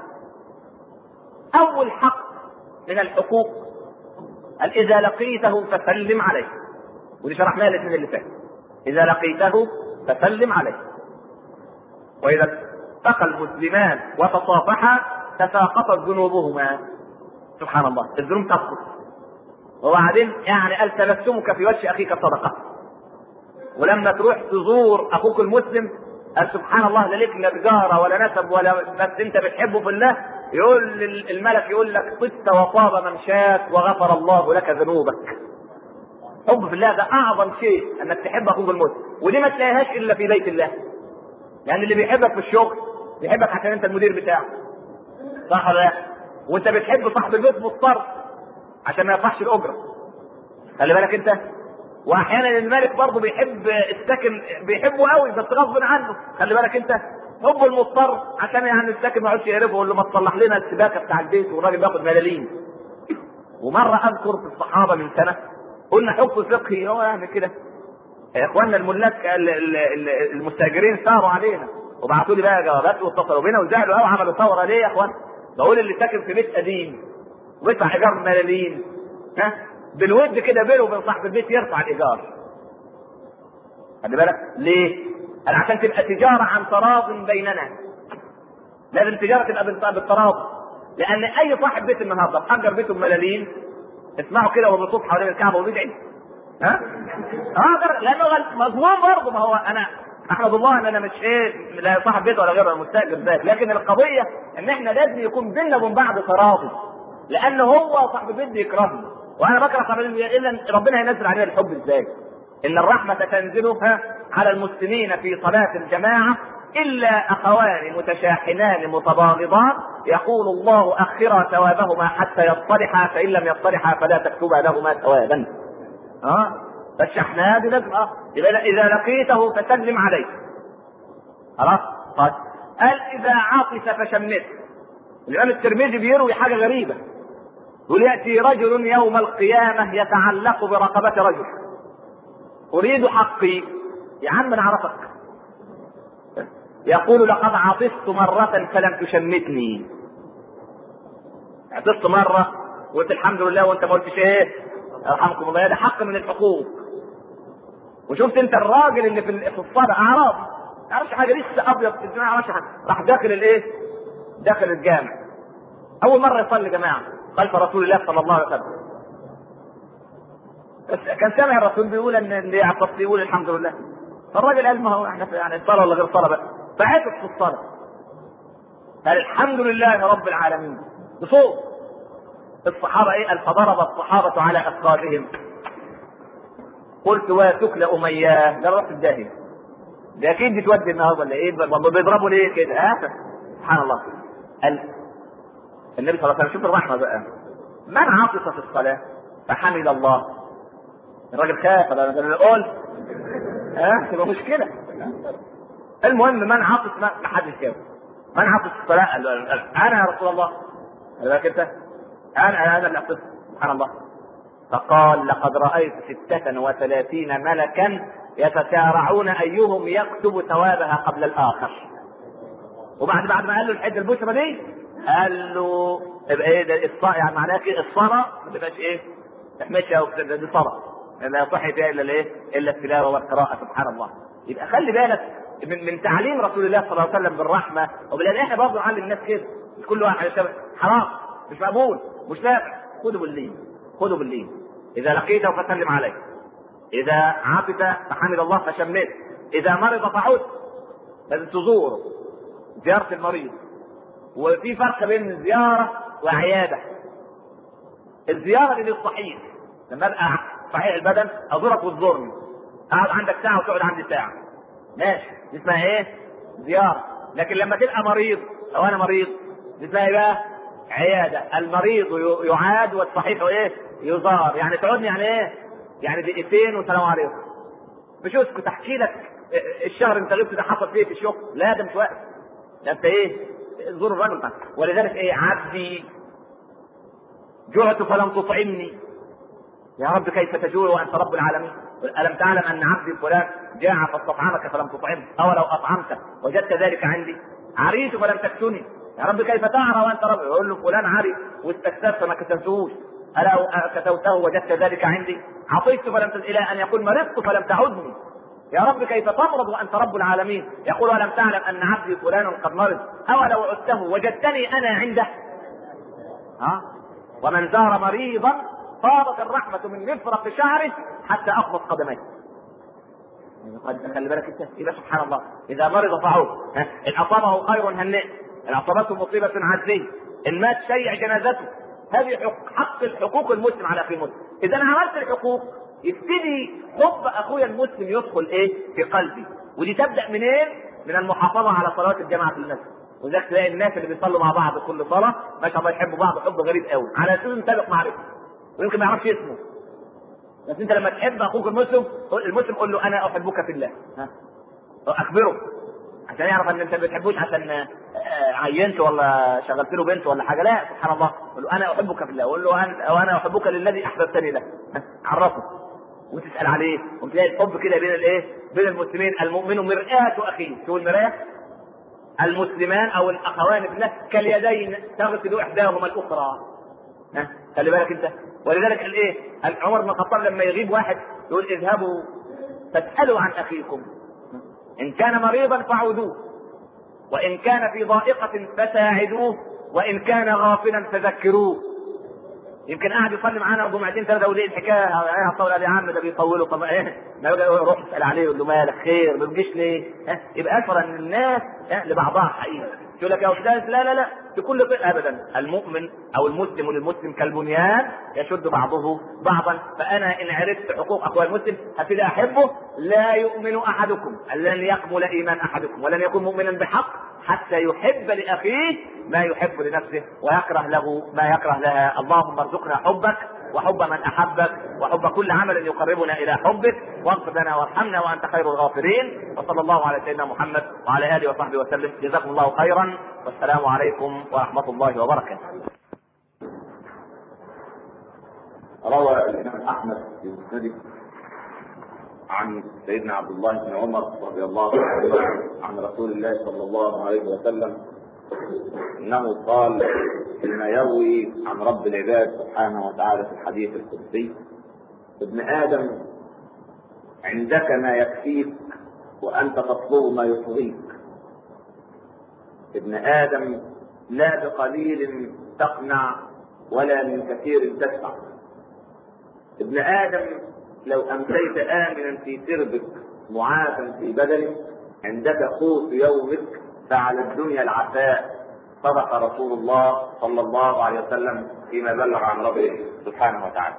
اول حق من الحقوق قال اذا لقيته فسلم عليه. ودي شرحناها الاثنين اللي فات. اذا لقيته فسلم عليه. واذا التقى المسلمان وتصافحا تساقطت ذنوبهما سبحان الله الذنوب تسقط وبعدين يعني قال تبسمك في وجه اخيك صدقه ولما تروح تزور اخوك المسلم قال سبحان الله لا ليك لا تجاره ولا نسب ولا بس انت بتحبه في الله يقول الملك يقول لك طبت وطاب ممشاك وغفر الله لك ذنوبك حب في الله ده اعظم شيء انك تحب اخوك المسلم ودي ما تلاقيهاش الا في بيت الله لان اللي بيحبك في الشغل بيحبك عشان انت المدير بتاعه صح ولا لا؟ وانت بتحب صاحب البيت مضطر عشان ما يرفعش الاجره خلي بالك انت واحيانا الملك برضه بيحب الساكن بيحبه قوي بس غصب عنه خلي بالك انت حب المضطر عشان يعني الساكن ما يقعدش يقرفه يقول له ما تصلح لنا السباكه بتاع البيت والراجل بياخد ملاليم ومره اذكر في الصحابه من سنه قلنا حكم فقهي هو يعني كده يا اخواننا الملاك ال- ال- ال- المستاجرين ساروا علينا وبعتوا لي بقى جوابات واتصلوا بينا وزعلوا قوي عملوا ثوره ليه يا اخوان؟ بقول اللي ساكن في بيت قديم ويدفع ايجار ملاليم ها بالود كده بينه وبين صاحب البيت يرفع الايجار خلي بالك ليه؟ قال عشان تبقى تجاره عن تراض بيننا لازم تجاره تبقى بالت- بالتراض لان اي صاحب بيت النهارده اجر بيته بملاليم اسمعوا كده وهو بيطوف حوالين الكعبه وبيدعي ها؟ اه جر- لانه غل- مظلوم برضه ما هو انا احمد الله ان انا مش ايه لا صاحب بيت ولا غيره مستاجر ذات لكن القضيه ان احنا لازم يكون بيننا وبين بعض تراضي لان هو صاحب البيت بيكرهني وانا بكره صاحب البيت الا إن ربنا هينزل علينا الحب ازاي؟ ان الرحمه تنزل ها على المسلمين في صلاه الجماعه الا اخوان متشاحنان متباغضان يقول الله اخرا ثوابهما حتى يصطلحا فان لم يصطلحا فلا تكتبا لهما ثوابا. اه فالشحناء دي لازم اه يبقى اذا لقيته فسلم عليه. خلاص؟ طيب قال اذا عطس فشمته. الامام الترمذي بيروي حاجه غريبه. يقول ياتي رجل يوم القيامه يتعلق برقبه رجل. اريد حقي يا عم انا عرفك. يقول لقد عطست مرة فلم تشمتني. عطست مرة وقلت الحمد لله وانت ما قلتش ايه؟ يرحمكم الله ده حق من الحقوق. وشفت انت الراجل اللي في في الصلاة اعرابي ما يعرفش حاجة لسه ابيض في الجماعة ما يعرفش حاجة راح داخل الايه؟ داخل الجامع. أول مرة يصلي جماعة خلف رسول الله صلى الله عليه وسلم. بس كان سامع الرسول بيقول ان اللي يعطس يقول الحمد لله. فالراجل قال ما هو احنا في- يعني الصلاة ولا غير صلاة بقى. فعطس في الصلاة. قال الحمد لله رب العالمين. بصوت. الصحابة ايه؟ قال فضرب الصحابة على أفخاذهم. قلت واتكل أمياه ده رحت الداهية. ده أكيد بتودي النهارده ولا إيه؟ ب- بيضربوا ليه كده؟ ها؟ سبحان الله. قال النبي صلى الله عليه وسلم شوف الرحمة بقى. من عطس في الصلاة فحمد الله. الراجل خاف ده ده انا قلت ها تبقى مشكلة. المهم من عطس ما ما حدش جاوب. من عطس في الصلاة قال له أنا يا رسول الله. قال لك أنت أنا أنا اللي عطست سبحان الله. فقال لقد رأيت ستة وثلاثين ملكا يتسارعون أيهم يكتب ثوابها قبل الآخر وبعد بعد ما قال له الحته البشرى دي قال له يبقى ايه ده الصلاة يعني معناها كده الصلاة ما تبقاش ايه تحمشها وكده دي صلاة لا يصح فيها الا الايه الا التلاوة والقراءة سبحان الله يبقى خلي بالك من, من تعليم رسول الله صلى الله عليه وسلم بالرحمة وبالان احنا برضه نعلم الناس كده مش كل واحد يشتغل حرام مش مقبول مش نافع خذوا باللين خذوا باللين اذا لقيته فسلم عليه اذا عطس فحمد الله فشمته اذا مرض فعد لازم تزوره زيارة المريض وفي فرق بين الزيارة وعيادة الزيارة للصحيح لما ابقى صحيح البدن ازورك وتزورني اقعد عندك ساعه وتقعد عندي ساعه ماشي دي اسمها ايه؟ زياره لكن لما تبقى مريض او انا مريض دي اسمها ايه بقى؟ عياده المريض ي- يعاد والصحيح ايه؟ يزار يعني تقعدني يعني ايه؟ يعني دقيقتين والسلام عليكم مش اسكت احكي لك الشهر انت غبت ده حصل فيه في الشغل لا ده مش وقت ده انت ايه زور الرجل ده. ولذلك ايه عبدي جعت فلم تطعمني يا رب كيف تجوع وانت رب العالمين الم تعلم ان عبدي فلان جاع فاستطعمك فلم تطعمه او لو اطعمته وجدت ذلك عندي عريت فلم تكسني يا رب كيف تعرى وانت رب يقول له فلان عري واستكثرت فما كسوتهوش الا كسوته وجدت ذلك عندي عطيت فلم تز... الى ان يقول مرضت فلم تعدني يا رب كيف تمرض وانت رب العالمين يقول ولم تعلم ان عبدي فلان قد مرض او لو عدته وجدتني انا عنده ها ومن زار مريضا فاضت الرحمة من مفرق شعره حتى أخبط قدميه. قد خلي بالك انت يبقى سبحان الله اذا مرض فعود ها؟ ان اصابه خير هنئ ان اصابته مصيبه عزيه ان مات شيع جنازته هذه حق, حق الحقوق المسلم على اخي المسلم اذا انا عملت الحقوق يبتدي حب اخويا المسلم يدخل ايه في قلبي ودي تبدا منين من المحافظه على صلوات الجماعه في المسجد وذلك تلاقي الناس اللي بيصلوا مع بعض كل صلاه ما شاء الله يحبوا بعض حب غريب قوي على اساس سابق معرفه ويمكن ما يعرفش اسمه بس انت لما تحب اخوك المسلم المسلم قول له انا احبك في الله ها اخبره عشان يعرف ان انت ما بتحبوش عشان آه، عينت ولا شغلت له بنت ولا حاجه لا سبحان الله قول له انا احبك في الله قول له أنت وانا احبك للذي احببتني له ها؟ عرفه وتسال عليه وتلاقي الحب كده بين الايه؟ بين المسلمين المؤمن مرآة اخيه شو المرايه؟ المسلمان او الاخوان في الله كاليدين تغسل احداهما الاخرى ها خلي بالك انت ولذلك قال ايه؟ قال عمر بن الخطاب لما يغيب واحد يقول اذهبوا فاسالوا عن اخيكم ان كان مريضا فعودوه وان كان في ضائقه فساعدوه وان كان غافلا فذكروه يمكن قاعد يصلي معانا جمعتين ثلاثه وليه الحكايه ايه هتطول عليه يا عم ده بيطولوا طب ايه ما يبقى يروح يسال عليه يقول له مالك خير ما بتجيش ليه؟ ها؟ يبقى اشهر ان الناس ها؟ لبعضها حقيقه يقول لك يا استاذ لا لا لا في كل طريق ابدا المؤمن او المسلم للمسلم كالبنيان يشد بعضه بعضا فانا ان عرفت حقوق اخويا المسلم هبتدي احبه لا يؤمن احدكم لن يكمل ايمان احدكم ولن يكون مؤمنا بحق حتى يحب لاخيه ما يحب لنفسه ويكره له ما يكره لها اللهم ارزقنا حبك وحب من احبك وحب كل عمل يقربنا الى حبك واغفر لنا وارحمنا وانت خير الغافرين وصلى الله على سيدنا محمد وعلى اله وصحبه وسلم جزاكم الله خيرا والسلام عليكم ورحمه الله وبركاته. روى الامام احمد في مسنده عن سيدنا عبد الله بن عمر رضي الله عنه عن رسول الله صلى الله عليه وسلم انه قال فيما يروي عن رب العباد سبحانه وتعالى في الحديث القدسي ابن ادم عندك ما يكفيك وانت تطلب ما يطغيك ابن ادم لا بقليل تقنع ولا من كثير تدفع ابن ادم لو امسيت امنا في سربك معافا في بدنك عندك قوت يومك فعلى الدنيا العفاء صدق رسول الله صلى الله عليه وسلم فيما بلغ عن ربه سبحانه وتعالى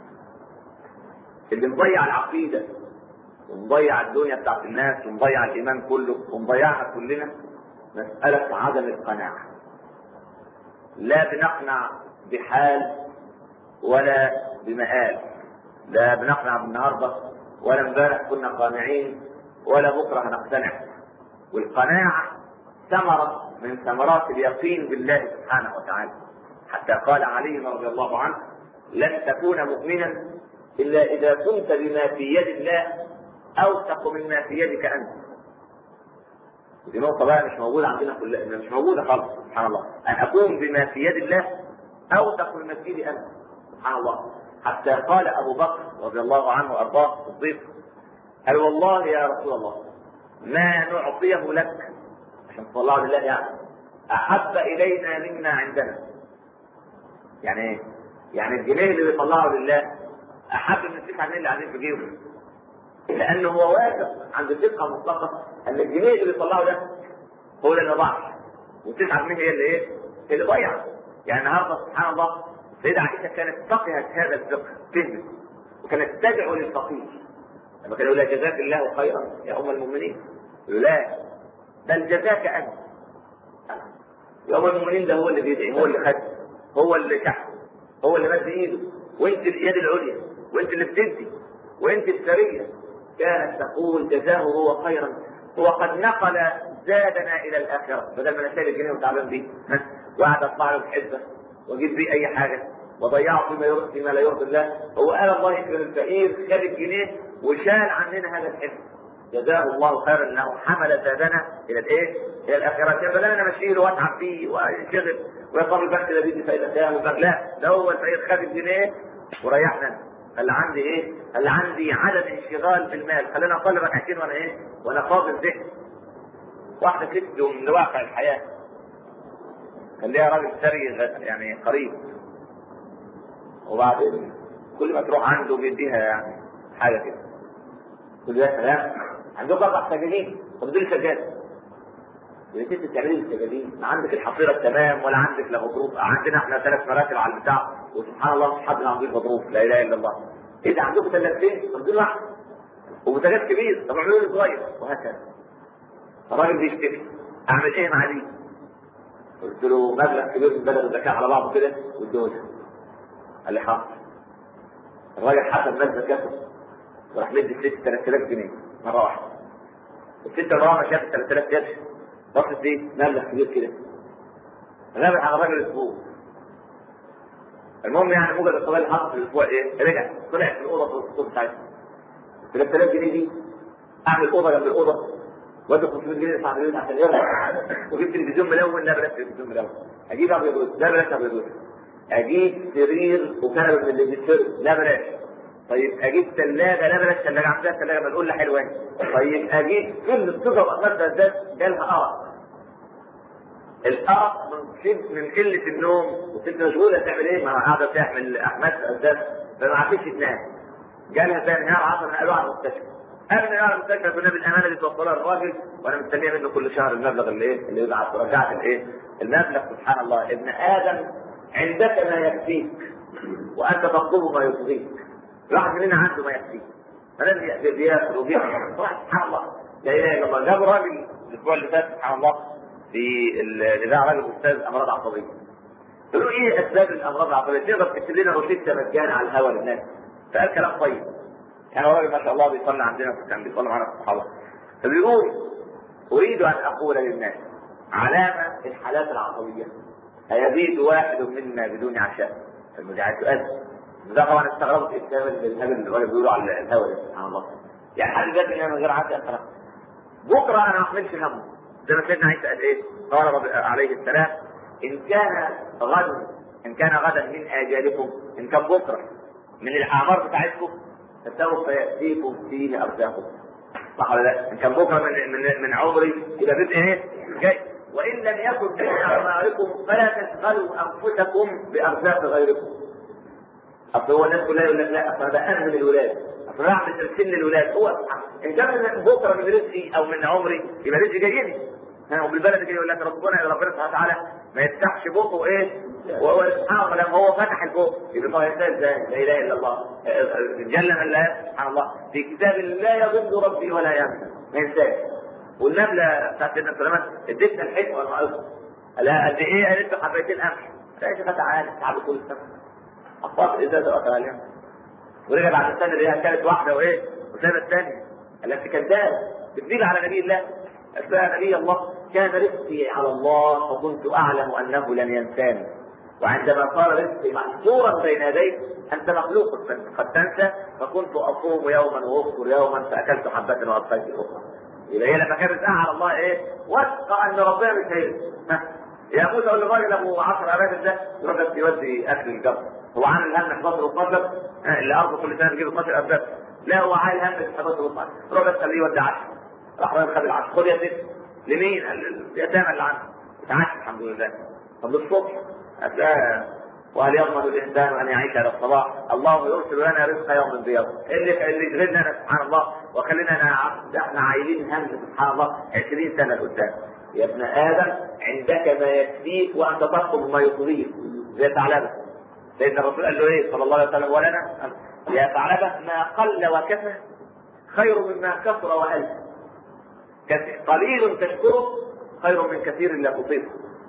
اللي مضيع العقيده ومضيع الدنيا بتاعت الناس ومضيع الايمان كله ومضيعها كلنا مساله عدم القناعه لا بنقنع بحال ولا بمآل لا بنقنع بالنهارده ولا امبارح كنا قانعين ولا بكره هنقتنع والقناعه ثمره من ثمرات اليقين بالله سبحانه وتعالى حتى قال علي رضي الله عنه لن تكون مؤمنا الا اذا كنت بما في يد الله اوثق مما في يدك انت دي نقطة بقى مش موجودة عندنا كلها مش موجودة خالص سبحان الله أن أكون بما في يد الله أوثق مما في يدي أنا سبحان الله حتى قال أبو بكر رضي الله عنه وأرضاه الصديق قال والله يا رسول الله ما نعطيه لك عشان تطلعه لله يعني أحب إلينا مما عندنا يعني إيه؟ يعني الجنيه اللي بيطلعه لله أحب من التسعة جنيه اللي قاعدين في جيبه لأنه هو واثق عند ثقة مطلقة أن الجنيه اللي بيطلعه ده هو اللي ضاع والتسعة جنيه هي اللي إيه؟ اللي ضيع يعني النهارده سبحان الله سيدة عائشة كانت فقهت هذا الفقه فهم وكانت تدعو للفقير لما كان يقول لها جزاك الله خيرا يا ام المؤمنين يقول لا بل جزاك انت يا ام المؤمنين ده هو اللي بيدعي هو اللي خد هو اللي تحت هو اللي مد ايده وانت اليد العليا وانت اللي بتدي وانت السريه كانت تقول جزاه هو خيرا هو قد نقل زادنا الى الاخره بدل ما نشتري الجنيه وتعبان بيه ها؟ وقعد اطلع له الحزبه واجيب بيه اي حاجه وضيعه فيما يرضي فيما لا يرضي الله هو قال الله يكرم الفقير خد الجنيه وشال عننا هذا الحزب جزاه الله خيرا انه حمل زادنا الى الايه؟ الى الاخره كان بدل انا مشيله واتعب فيه وانشغل ويقام البحث ده بيدي فايده كام لا ده هو الفقير خد الجنيه وريحنا اللي عندي ايه؟ اللي عندي عدم انشغال بالمال خلينا اصلي ركعتين وانا ايه؟ وانا فاضي الذهن واحده ست من واقع الحياه كان ليها راجل ثري يعني قريب وبعدين كل ما تروح عنده بيديها يعني حاجه كده تقول يا سلام عندك اربع سجاجين طب دول سجاد يا ست بتعملي السجاجين ما عندك الحصيره التمام ولا عندك لا غضروف عندنا احنا ثلاث مراتب على البتاع وسبحان الله مش حد عنده غضروف لا اله الا الله ايه ده عندكم ثلاثتين طب دول واحد وبوتاجاز كبير طب اعملوا لي صغير وهكذا الراجل بيشتكي اعمل ايه مع دي؟ قلت له مبلغ كبير من بلد الزكاه على بعضه كده واديه قال لي حاضر الراجل حسب مال زكاته وراح مدي الست 3000 جنيه مره واحده الست مره ما شافت 3000 قرش بصت دي مبلغ كبير كده غابت على الراجل اسبوع المهم يعني موجد القضايا اللي حصلت في الاسبوع ايه؟ رجع طلع في الاوضه في الصوت بتاعتها 3000 جنيه دي اعمل اوضه جنب الاوضه وادي 500 جنيه ادفع فلوس عشان يرجع وجبت تلفزيون ملون لا بلاش تلفزيون ملون اجيب ابيض واسود لا بلاش ابيض واسود اجيب سرير وكنبه من اللي بيتشرب لا بلاش طيب اجيب ثلاجه لا بلاش ثلاجه عندها ثلاجه بنقول لها حلوه طيب اجيب كل الصفه واخدها ازاي جالها ارق الارق من شد من قله النوم وست مشغوله تعمل ايه؟ ما قاعده تعمل احمد اساس فما عرفتش تنام جالها ثاني نهار عصر نقلوها على المستشفى قبل ما يروح المستشفى كنا بالامانه اللي توصلها الراجل وانا مستنيه منه كل شهر المبلغ اللي ايه اللي يبعث رجعت الايه المبلغ سبحان الله ابن ادم عندك ما يكفيك وانت تطلب ما يرضيك الواحد مننا عنده ما يكفيه فلازم بياكل وبيعمل سبحان الله لا اله الا الله جابوا راجل الاسبوع اللي فات سبحان الله في الاذاعه راجل استاذ امراض عصبيه قالوا ايه اسباب الامراض العصبيه؟ تقدر تكتب لنا روشته مجانا على الهواء للناس فقال كلام طيب كان راجل ما شاء الله بيصلي عندنا كان بيصلي معنا في الصحابه فبيقول اريد ان اقول للناس علامه الحالات العصبيه أيبيت واحد منا بدون عشاء المذيعات تؤذن ده طبعا استغربت الكلام الهبل اللي الراجل بيقولوا على الهوا ده سبحان الله يعني حد ذات ان من غير عشاء خلاص بكره انا ما احملش همه زي ما سيدنا عيسى قال ايه؟ قال رب عليه السلام ان كان غدا ان كان غدا من اجالكم ان كان بكره من الاعمار بتاعتكم فسوف ياتيكم فيه ارزاقكم صح ولا لا؟ ان كان بكره من من, من عمري يبقى بدء ايه؟ جاي وان لم يكن من اعماركم فلا تشغلوا انفسكم بارزاق غيركم. اصل هو الناس كلها يقول لك لا اصل ده امن الولاد اصل انا اعمل تمثيل للولاد هو ان كان من بكره من رزقي او من عمري يبقى رزقي جاي لي ها وبالبلد كده يقول لك ربنا ربنا سبحانه وتعالى ما يفتحش بقه ايه وهو سبحان الله لما هو فتح البق يبقى الله ينسى ازاي لا اله الا الله جل من لا سبحان الله في كتاب لا يضل ربي ولا ينسى ما ينساش والنمله بتاعت سيدنا سليمان اديتنا الحكمه والمعرفه لا قد ايه قالت له حبيتين قمح لا يا شيخ تعالى تعالى طول السنه اخبار الازازه وقت عليها ورجع بعد السنه اللي هي كانت واحده وايه وسابت الثانيه التي كذاب بتزيد على نبي الله يا نبي الله كان رزقي على الله فكنت اعلم انه لن ينساني وعندما صار رزقي محصورا بين يديك انت مخلوق قد تنسى فكنت اصوم يوما وافطر يوما فاكلت حبه وابقيت اخرى يبقى هي لما كان رزقها على الله ايه؟ وثق ان ربنا مش هيرزق يا موسى قول للراجل ابو 10 اباد ده يروح بس يودي اكل الجبر هو عامل هم 11 و12 اللي ارضه كل سنه بيجيب 12 اباد لا هو عامل هم 11 و12 روح بس خليه يودي 10 راح راجل خد العشر خد يا ست لمين؟ اليتامى اللي عنده اتعشى الحمد لله طب للصبح وهل يضمن الانسان ان يعيش على الصباح؟ الله يرسل لنا رزق يوم بيوم، اللي اللي يشغلنا انا سبحان الله وخلينا ده احنا عايلين هم سبحان الله 20 سنه قدام. يا ابن ادم عندك ما يكفيك وانت تطلب ما يطغيك زي الثعلبه. سيدنا الرسول قال له ايه صلى الله عليه وسلم ولنا يا ثعلبه ما قل وكفى خير مما كثر والف قليل تشكره خير من كثير لا تطيقه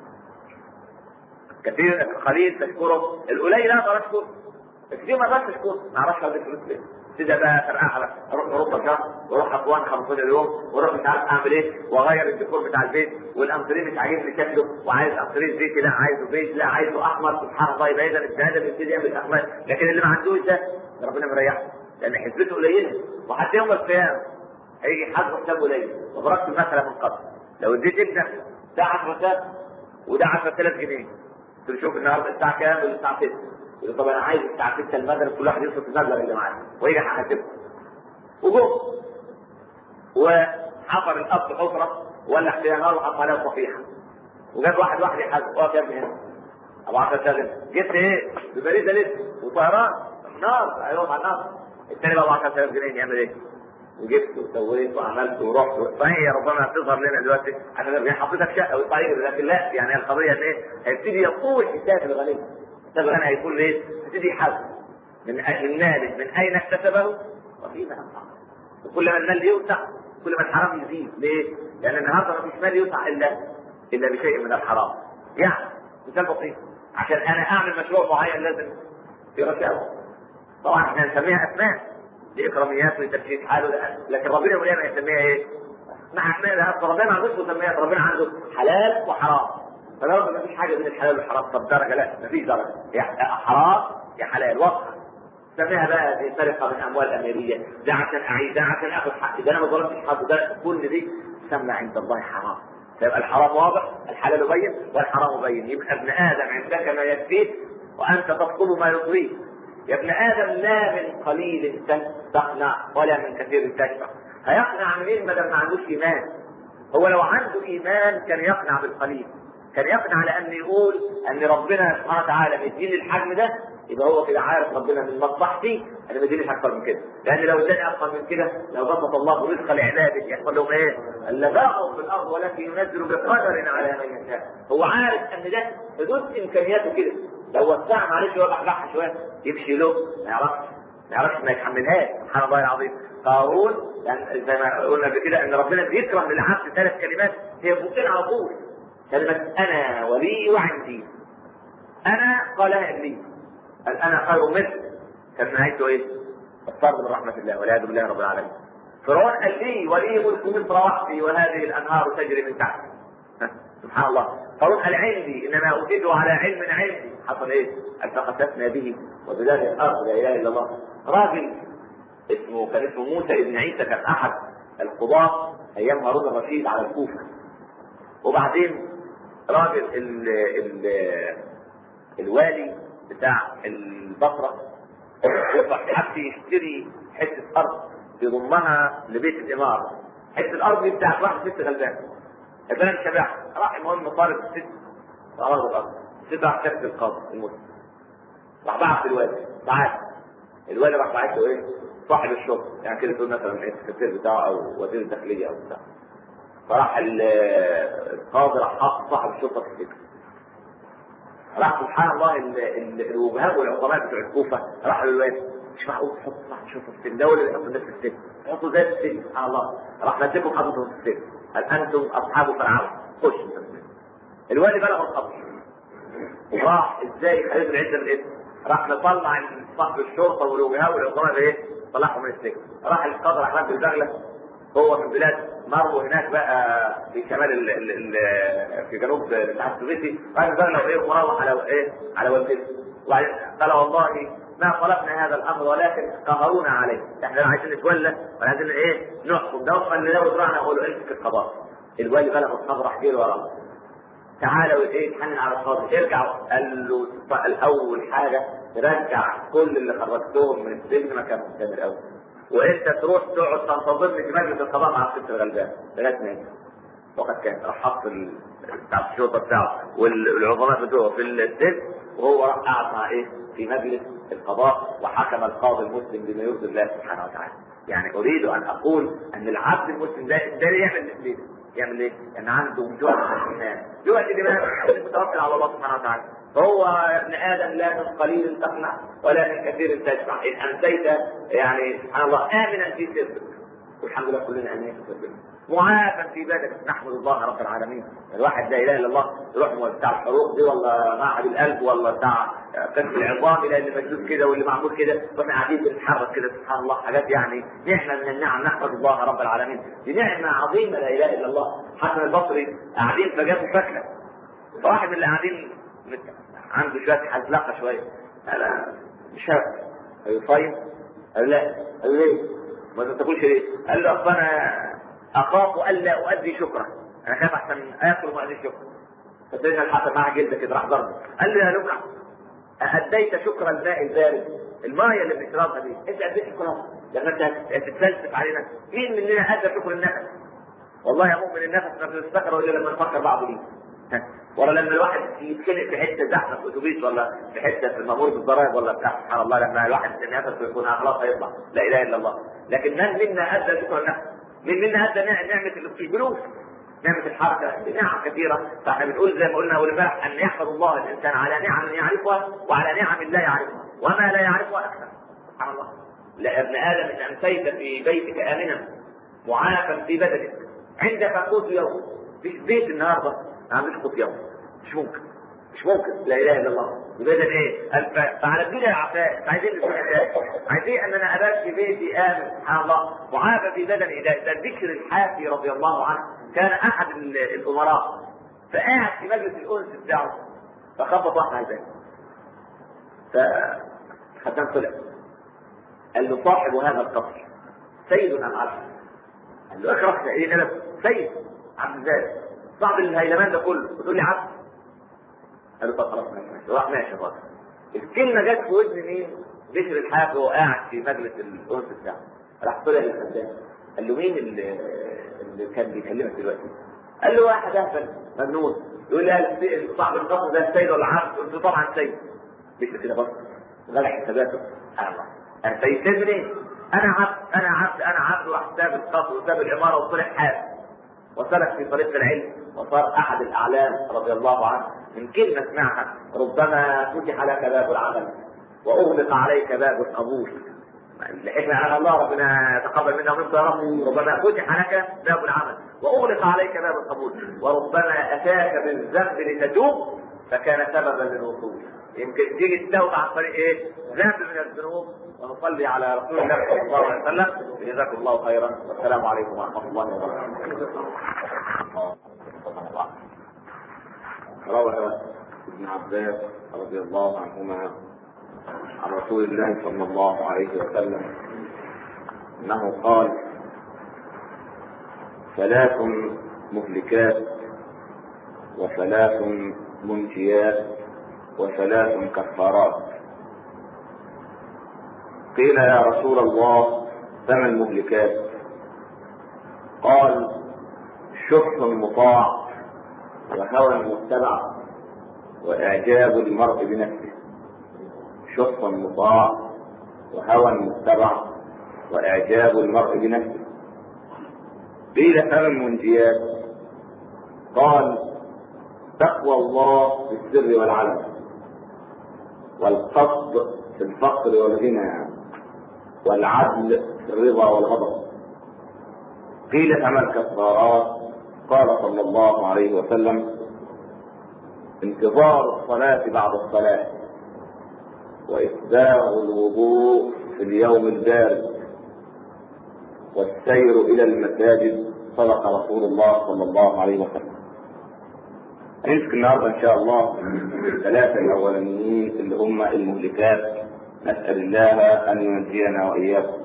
كثير قليل تشكره القليل لا ترى تشكره كثير ما تقدرش تشكره ما اعرفش هذه الفلوس ليه تبدا بقى فرقع على اروح اوروبا شهر واروح اسوان 15 يوم واروح مش عارف اعمل ايه واغير الديكور بتاع البيت والانتريه مش عاجبني شكله وعايز انتريه زيتي لا عايزه بيج لا عايزه احمر سبحان الله يبقى اذا البني ادم يبتدي يعمل احمر لكن اللي ما عندوش ده ربنا مريحه لان حسبته قليله وحتى يوم القيامه هيجي حد حساب قليل وضربت مثلا من قبل لو اديت ابنك ده 10 ساعات وده 10000 جنيه قلت له شوف النهارده الساعه كام؟ يقول الساعه 6 يقول طب انا عايز الساعه 6 المغرب كل واحد يصرف المبلغ اللي معاه ويجي هحاسبه وجم وحفر الاب حفره ولع فيها نار وحط عليها صفيحه وجاب واحد واحد يحاسب اقف يا ابني هنا ابو 10000 جبت ايه؟ ببريده لسه وطيران نار هيقف على النار الثاني بقى ابو 10000 جنيه يعمل ايه؟ وجبت وسويت وعملت ورحت صحيح ربما تظهر لنا دلوقتي عشان حطيتك شقه وطريق لكن لا يعني القضيه ان ايه؟ هيبتدي يطول حساب الغني حساب الغني هيكون ايه؟ هيبتدي يحاسب من من ماله من اين اكتسبه وفيما انفقه وكل ما المال يوسع كل ما الحرام يزيد ليه؟ لان النهارده ما فيش مال يوسع الا الا بشيء من الحرام يعني مثال بسيط عشان انا اعمل مشروع معين لازم في رشاوى طبعا احنا نسميها اسماء لاكراميات ولترشيد حاله لكن ربنا يوم القيامه يسميها ايه؟ مع ربنا ما عندوش مسميات ربنا عنده حلال وحرام فلو ما فيش حاجه بين الحلال والحرام طب درجه لا ما فيش درجه يا حرام يا حلال واضحه سميها بقى دي سرقه من اموال اميريه ده عشان اعيد ده عشان اخذ حقي ده انا ما ظلمتش حد ده كل دي تسمى عند الله حرام فيبقى الحرام واضح الحلال بين والحرام بين يبقى ابن ادم عندك ما يكفيك وانت تطلب ما يطغيك يا ابن ادم لا من قليل تقنع ولا من كثير تشبع هيقنع منين ما دام ما عندوش ايمان هو لو عنده ايمان كان يقنع بالقليل كان يقنع لان يقول ان ربنا سبحانه وتعالى مديني الحجم ده يبقى هو كده عارف ربنا من مصلحتي انا ما ادينيش اكتر من كده لان لو اداني اكتر من كده لو بسط الله رزق لعباده يحصل لهم ايه؟ اللباء في الارض ولكن ينزل بقدر على من يشاء هو عارف ان ده حدود امكانياته كده لو وسع معلش هو بحبحها شويه يمشي له ما يعرفش ما يعرفش ما يتحملهاش سبحان الله العظيم قارون يعني زي ما قلنا قبل كده ان ربنا بيكره للعبد ثلاث كلمات هي بوقين على طول كلمه انا ولي وعندي انا قالها ابليس قال انا خير منه كان نهايته ايه؟ الطرد من رحمه الله والعياذ بالله رب العالمين فرعون قال لي ولي ملك مصر وحدي وهذه الانهار تجري من تحتي سبحان الله قارون قال عندي انما اوتيته على علم عندي حصل ايه؟ قال فخسفنا به وبذلك الارض لا اله الا الله راجل اسمه كان اسمه موسى ابن عيسى كان احد القضاة ايام هارون الرشيد على الكوفة وبعدين راجل ال ال الوالي بتاع البصرة حب يشتري حتة أرض يضمها لبيت الإمارة حتة الأرض دي بتاعت واحد ست غلبان البلد شبعها راح المهم طالب الست أرض الأرض الست راح كتبت القاضي المسلم راح بعت الوالي تعال الوالي راح بعت له ايه؟ صاحب الشغل يعني كده تقول مثلا ايه السكرتير بتاعه او وزير الداخليه او بتاع فراح القاضي راح حط صاحب الشرطه في السجن راح سبحان الله الوجهاء والعظماء بتوع الكوفه راحوا للوالي مش معقول تحط صاحب الشرطه في السجن ده ولا يحط الناس في السجن يحطوا زي السجن سبحان الله راح مسكهم حطهم في السجن قال انتم اصحاب فرعون خش الوالي بلغ الخبر وراح ازاي خالد العزه من اسمه راح مطلع صاحب الشرطه والوجهاء والعظماء ايه طلعهم من السجن راح القاضي راح راكب البغله هو في بلاد مرو هناك بقى في شمال ال ال ال في جنوب الاتحاد السوفيتي راح البغله وايه ومروح على ايه على والدته وبعدين قال والله ما طلبنا هذا الامر ولكن قهرونا عليه احنا عايزين نتولى ولا عايزين ايه نحكم ده وقال اللي لو طلعنا نقول له امسك القضاء الوالي بلغ القاضي راح جه وراه تعالى وايه اتحنن على القاضي ارجع قال له الاول حاجه رجع كل اللي خرجتهم من السجن مكان قدام الاول وانت تروح تقعد تنتظرني في مجلس القضاء مع الست الغلبان لغايه ما يجي وقد كان راح حط بتاع الشرطه بتاعه والعظماء بتوعه في السجن وهو راح قعد مع ايه؟ في مجلس القضاء وحكم القاضي المسلم بما يرضي الله سبحانه وتعالى. يعني اريد ان اقول ان العبد المسلم ده ده يعمل الاثنين يعمل ايه؟ يعني عنده جوع الايمان جوع الايمان متوكل على الله سبحانه وتعالى فهو يا ابن ادم لا من قليل تقنع ولا من كثير تشبع ان امسيت يعني سبحان الله امنا في سرك والحمد لله كلنا امنين في سرك معافى في بدنك نحمد الله رب العالمين الواحد لا اله الا الله يروح بتاع الحروق دي ولا معهد القلب ولا بتاع كشف العظام الى اللي مجدود كده واللي معمول كده واحنا قاعدين بنتحرك كده سبحان الله حاجات يعني نعمه من النعم نحمد الله رب العالمين دي نعمه عظيمه لا اله الا الله حسن البصري قاعدين فجابوا فاكهه فواحد من اللي قاعدين عنده شويه حزلقه شويه انا مش هاكل قال صايم؟ قال لا قال ليه؟ ما تاكلش ليه؟ قال له اصل انا اخاف الا اؤدي شكرا انا خايف احسن اكل وما ادي شكرا فسيدنا الحسن معاه جلده كده راح ضربه قال له يا لوكا أديت شكر الماء البارد المايه اللي بنشربها دي انت اديت شكرها لما انت تتفلسف علينا مين مننا ادى شكر النفس والله يا مؤمن النفس ما بنفتكره الا لما نفكر بعض بيه ولا لما الواحد يتخنق في حته زحمه في اتوبيس ولا في حته في المامور بالضرائب ولا بتاع سبحان الله لما الواحد نفسه يكون خلاص هيطلع لا اله الا الله لكن من منا ادى شكر النفس من منا ادى نعمه الفلوس نعمة الحركة نعم كثيرة فاحنا بنقول زي ما قلنا اول امبارح ان يحمد الله الانسان على نعم يعرفها وعلى نعم لا يعرفها وما لا يعرفها اكثر سبحان الله لا ابن ادم ان امسيت في بيتك امنا معافى في بدنك عندك قوت يوم مفيش بيت النهارده ما عندوش قوت يوم مش ممكن مش ممكن لا اله الا الله يبقى ايه؟ فعلى الدنيا العفاء عايزين نكون عايزين ان انا ابات في بيتي امن سبحان الله معافى في بدني ده ده ذكر الحافي رضي الله عنه كان احد الامراء فقاعد في مجلس الانس بتاعه فخبط واحد على الباب فخدام طلع قال له صاحب هذا القصر سيد ام عبد قال له اخرج ايه انا سيد عبد ذلك صاحب الهيلمان ده كله بتقول لي عبد قال له طب خلاص ماشي راح ماشي خلاص الكلمه جت في ودن مين؟ بشر الحافي وهو قاعد في مجلس الانس بتاعه راح طلع للخدام قال له مين اللي, اللي كان بيكلمك دلوقتي؟ قال له واحد اهبل مجنون يقول لي صاحب القصر ده السيد ولا عبد؟ قلت له طبعا سيد بشر كده بص غلق حساباته سبحان الله انت يسيبني انا عبد انا عبد انا عبد واحساب القصر وساب العماره وطلع حافي وسلك في طريق العلم وصار احد الاعلام رضي الله عنه من كلمه اسمعها ربما فتح لك باب العمل واغلق عليك باب القبول الحكمة على الله ربنا تقبل منا ومنك يا رب ربما فتح لك باب العمل واغلق عليك باب القبول وربما اتاك بالذنب لتتوب فكان سببا للوصول يمكن تيجي تتوب عن طريق ايه؟ ذنب من الذنوب ونصلي على رسول الله صلى الله عليه وسلم جزاكم الله خيرا والسلام عليكم ورحمه الله وبركاته. روى ابن عباس رضي الله عنهما عن رسول الله صلى الله عليه وسلم انه قال ثلاث مهلكات وثلاث منجيات وثلاث كفارات قيل يا رسول الله فما المهلكات قال شح مطاع وهوى متبع واعجاب المرء بنفسه شح مطاع وهوى متبع واعجاب المرء بنفسه قيل فما المنجيات قال تقوى الله في السر والعلن والقصد في الفقر والغنى والعدل في الرضا والغضب قيل فما الكفارات قال صلى الله عليه وسلم انتظار الصلاة بعد الصلاة وإسباغ الوضوء في اليوم البارد والسير إلى المساجد صدق رسول الله صلى الله عليه وسلم هنمسك النهارده ان شاء الله الثلاثه الاولانيين اللي هم المهلكات نسال الله ان ينجينا واياكم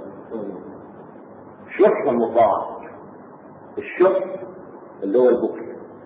شح مطاع الشح اللي هو البخل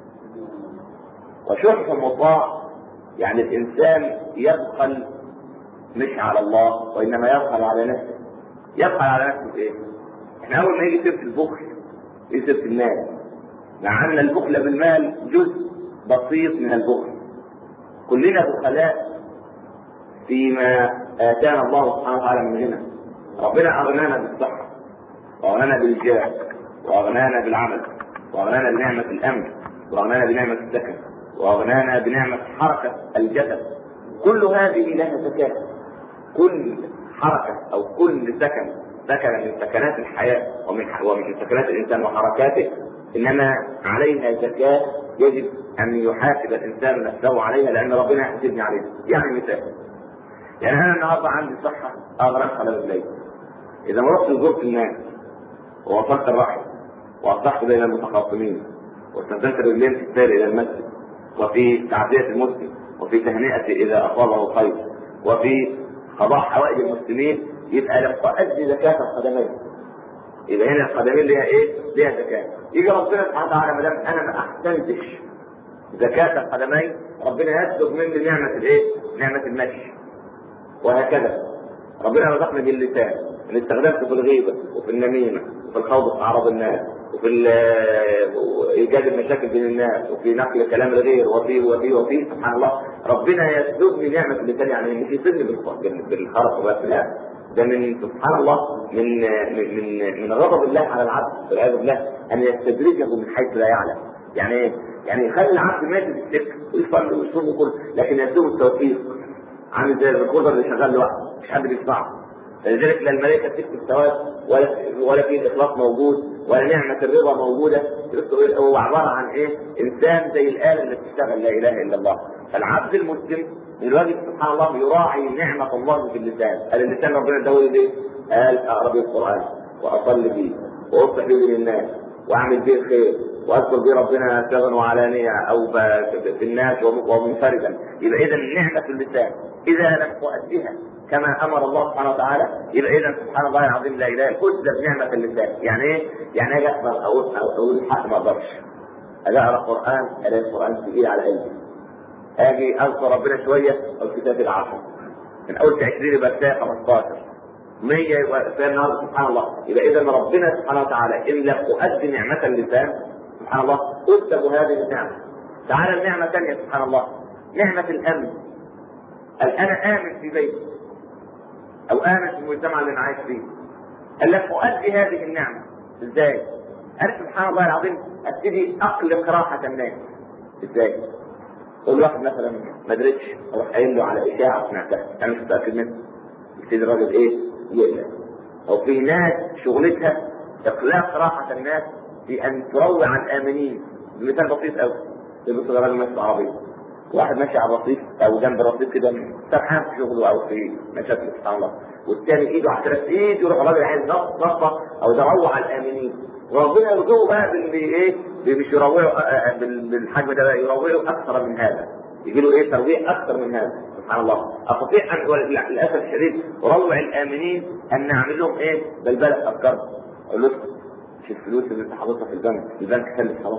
وشح مطاع يعني الانسان يبخل مش على الله وانما يبخل على نفسه يبخل على نفسه بايه؟ احنا اول ما يجي سيره البخل يجي سيره المال مع ان البخل بالمال جزء بسيط من البخل كلنا بخلاء فيما اتانا الله سبحانه وتعالى من غنى ربنا اغنانا بالصحه واغنانا بالجاه واغنانا بالعمل واغنانا بنعمه الامن واغنانا بنعمه السكن واغنانا بنعمه حركه الجسد كل هذه لها زكاه كل حركه او كل سكن سكن من سكنات الحياه ومن ومن سكنات الانسان وحركاته انما عليها زكاه يجب ان يحاسب الانسان نفسه عليها لان ربنا يحاسبني عليها يعني مثال يعني انا النهارده عندي صحه اقدر ادخل الليل اذا ما رحت زرت الناس ووصلت الرحم واصلحت بين المتخاصمين واستخدمت الرجلين في السير الى المسجد وفي تعزيه المسلم وفي تهنئته اذا اصابه خير وفي قضاء حوائج المسلمين يبقى لم تؤدي زكاه القدمين يبقى هنا القدمين ليها ايه؟ ليها زكاه يجي ربنا سبحانه وتعالى ما دام انا ما احسنتش زكاه القدمين ربنا يسلب مني نعمه الايه؟ نعمه المشي وهكذا ربنا رزقني باللسان اللي استخدمته في الغيبه وفي النميمه وفي الخوض في اعراض الناس وفي ايجاد المشاكل بين الناس وفي نقل كلام الغير وفي وفي وفي سبحان الله ربنا يسلبني نعمه اللسان يعني مش يسلني بالخرق بس لا ده من سبحان الله من من من, من غضب الله على العبد والعياذ بالله ان يستدرجه من حيث لا يعلم يعني ايه؟ يعني يخلي العبد ماشي في السكه ويصلي ويصوم كله لكن يسلبه التوفيق عامل زي الريكوردر اللي شغال لوحده مش حد بيسمعه فلذلك لا الملائكه تكتب ثواب ولا ولا في اخلاص موجود ولا نعمه الرضا موجوده هو عباره عن ايه؟ انسان زي الاله اللي بتشتغل لا اله الا الله فالعبد المسلم من الواجب سبحان الله يراعي نعمه الله في اللسان قال اللسان ربنا اداه ليه؟ قال اقرا به القران واصلي به واصلح به للناس واعمل به الخير واذكر به ربنا سرا وعلانيه او في الناس ومنفردا يبقى اذا نعمه اللسان اذا لم تؤديها كما امر الله سبحانه وتعالى يبقى اذا سبحان الله العظيم لا اله الا نعمه اللسان يعني ايه؟ يعني اجي اقرا اقول اقول الحق ما اقدرش اجي اقرا قران الاقي القران ثقيل على قلبي اجي اذكر ربنا شويه الكتاب العشر من اول 20 يبقى كفايه 15 100 يبقى كفايه النهارده سبحان الله يبقى اذا ربنا سبحانه وتعالى ان لم اؤدي نعمه اللسان سبحان الله اكتب هذه النعمه تعالى النعمه ثانيه سبحان الله نعمه الامن قال انا امن في بيتي او امن في المجتمع اللي انا عايش فيه قال لك اؤدي هذه النعمه ازاي؟ قال سبحان الله العظيم ابتدي اقلق راحه الناس ازاي؟ يقول واحد مثلا ما ادركش اروح قايل له على اشاعه سمعتها انا مش متاكد منها يبتدي الراجل ايه؟ يقلق او في ناس شغلتها اقلاق راحه الناس في ان تروع الامنين بمثال بسيط قوي يبص راجل ماشي عربيه واحد ماشي على الرصيف او جنب الرصيف كده سرحان في شغله او في مشاكل سبحان الله والثاني ايده على ثلاث ايد يروح الراجل عايز نصفه او يروع الامنين وربنا يرزقه بقى باللي ايه مش يروعه بالحجم ده بقى يروعه اكثر من هذا يجي له ايه ترويع اكثر من هذا سبحان الله استطيع ان للاسف الشديد اروع الامنين ان نعمل لهم ايه بلبله افكار اقول له مش الفلوس اللي انت حاططها في البنك البنك خلص خلاص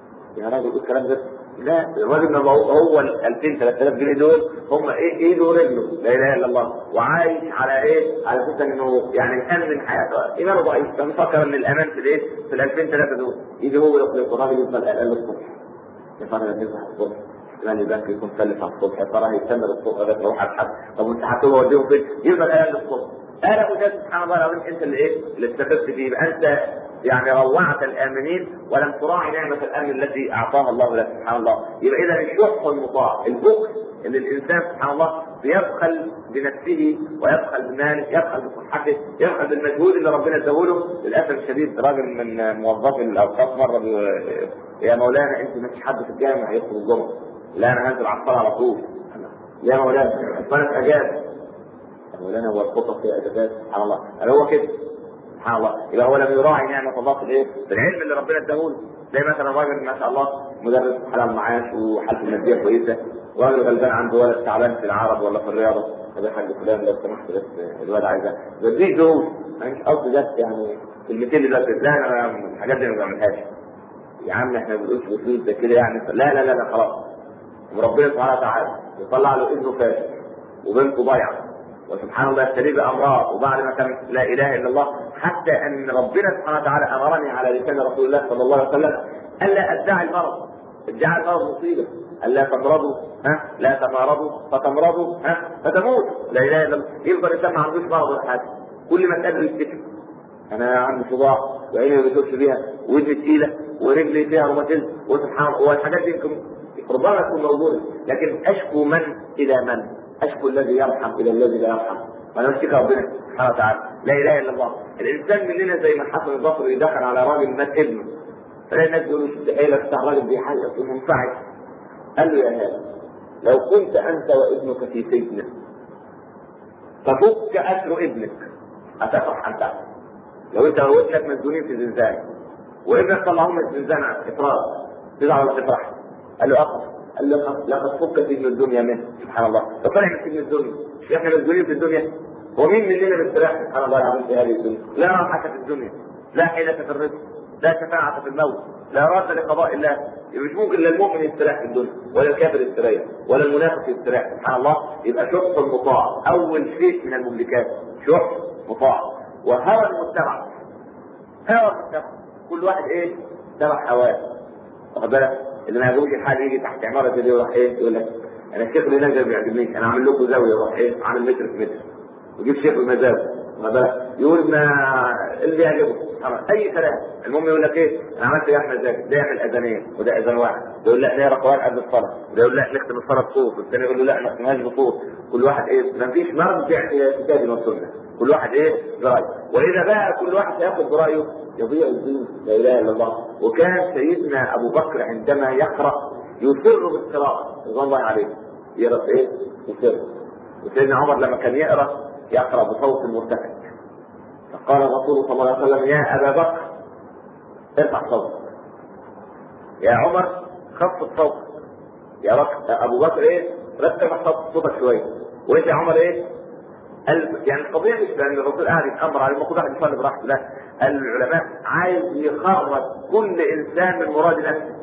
يا راجل ايه الكلام ده لا الراجل لما هو ال 2000 3000 جنيه دول هم ايه ايده ورجله لا اله الا الله وعايش على ايه؟ على اساس انه يعني مأمن حياته ايمانه ضعيف فمفكر ان الامان في الايه؟ في ال 2000 3 دول يجي هو يخلق الراجل يفضل قلقان الصبح يا ترى يصحى الصبح احتمال البنك يكون سلف على الصبح يا ترى هيستمر الصبح لغايه ما يروح على الحد طب وانت هتقول وديهم فين؟ يفضل قلقان الصبح انا وده سبحان الله العظيم انت اللي ايه؟ اللي استفدت فيه يبقى انت يعني روعت الامنين ولم تراعي نعمه الامن التي اعطاها الله لك سبحان الله يبقى اذا الشح المطاع البخل ان الانسان سبحان الله بيبخل بنفسه ويبخل بماله يبخل بصحته يبخل بالمجهود اللي ربنا اداهوله للاسف الشديد راجل من موظفي الاوقاف مره بي... يا مولانا انت ما فيش حد في الجامع يدخل الجمعه لا انا هنزل على الصلاه على طول يا مولانا الصلاه اجازه مولانا هو الخطط في اجازات سبحان الله قال هو كده سبحان الله يبقى هو لم يراعي نعمه الله في الايه؟ في العلم اللي ربنا اداهوله زي مثلا راجل ما شاء الله مدرس حلال معاش وحالته الماديه كويسه وراجل غلبان عنده ولد تعبان في العرب ولا في الرياضه طب يا حاج فلان لو سمحت بس الواد عايزاه بديك دول مش قصدي بس يعني كلمتين اللي بس لا انا الحاجات دي ما بعملهاش يا عم احنا ما بنقولش وصول ده كده يعني لا لا لا لا خلاص وربنا سبحانه وتعالى يطلع له ابنه فاشل وبنته ضايعه وسبحان الله يبتلي بامراض وبعد ما كان لا اله الا الله حتى ان ربنا سبحانه وتعالى امرني على لسان رسول الله صلى الله عليه وسلم الا ادعي المرض ادعاء المرض مصيبه الا تمرضوا ها لا تمارضوا فتمرضوا ها فتموت لا اله الا الله يفضل الانسان ما عندوش مرض ولا حاجه كل ما تقابله يفتكر انا عندي صداع وعيني ما بتشوفش بيها ودني تقيله ورجلي فيها روماتيزم وسبحان الله والحاجات دي يمكن ربما تكون موجوده لكن اشكو من الى من؟ اشكو الذي يرحم الى الذي لا يرحم وانا بشتكي ربنا سبحانه وتعالى لا اله الا الله الانسان مننا زي ما الحسن البصري دخل على راجل مات ابنه فلاقي الناس بيقولوا شد حيلك بتاع الراجل بيحيط ومنفعل قال له يا هذا لو كنت انت وابنك في سجن ففك اسر ابنك هتفرح انت لو انت وابنك مسجونين في زنزانه وابنك طلعوه من الزنزانه افراط تزعل ولا تفرح؟ قال له اخر قال له لقد فك سجن الدنيا منه سبحان الله فطلع من سجن الدنيا احنا مسجونين في الدنيا ومين مننا مستريح سبحان الله العظيم في هذه الدنيا لا راحه في الدنيا لا حيلة في الرزق لا شفاعة في الموت لا راد لقضاء الله مش ممكن لا المؤمن يستريح في الدنيا ولا الكافر يستريح ولا المنافق يستريح سبحان الله يبقى شح المطاع اول شيء من المملكات شح مطاع وهوى المتبع هوى المتبع كل واحد ايه تبع هواه واخد بالك اللي ما يعجبوش الحال يجي تحت عماره زي دي يروح ايه يقول لك انا الشيخ اللي هناك ده ما بيعجبنيش انا اعمل لكم زاويه يروح ايه عامل متر في متر ويجيب شيخ المزاج واخد بالك يقول ما اللي يعجبه خلاص اي كلام المهم يقول لك ايه انا عملت ايه احمد زكي ده يعمل اذانين وده اذان واحد ده يقول لا نقرا قران قبل الصلاه وده يقول لا نختم الصلاه بصوت والثاني يقول له لا ما نختمهاش بصوت كل واحد ايه ما فيش مرجع في الكتاب والسنه كل واحد ايه برايه واذا بقى كل واحد ياخذ برايه يضيع الدين لا اله الا الله وكان سيدنا ابو بكر عندما يقرا يسر بالقراءه رضوان الله عليه يقرا ايه؟ يسر وسيدنا عمر لما كان يقرا يقرا بصوت مرتفع فقال الرسول صلى الله عليه وسلم يا ابا بكر ارفع صوتك يا عمر خفض صوتك يا بكر ابو بكر ايه رتب صوت صوتك شويه وانت يا عمر ايه قال يعني القضيه مش لان الرسول قاعد يتامر على المفروض واحد يصلي براحته لا العلماء عايز يخرج كل انسان من مراد نفسه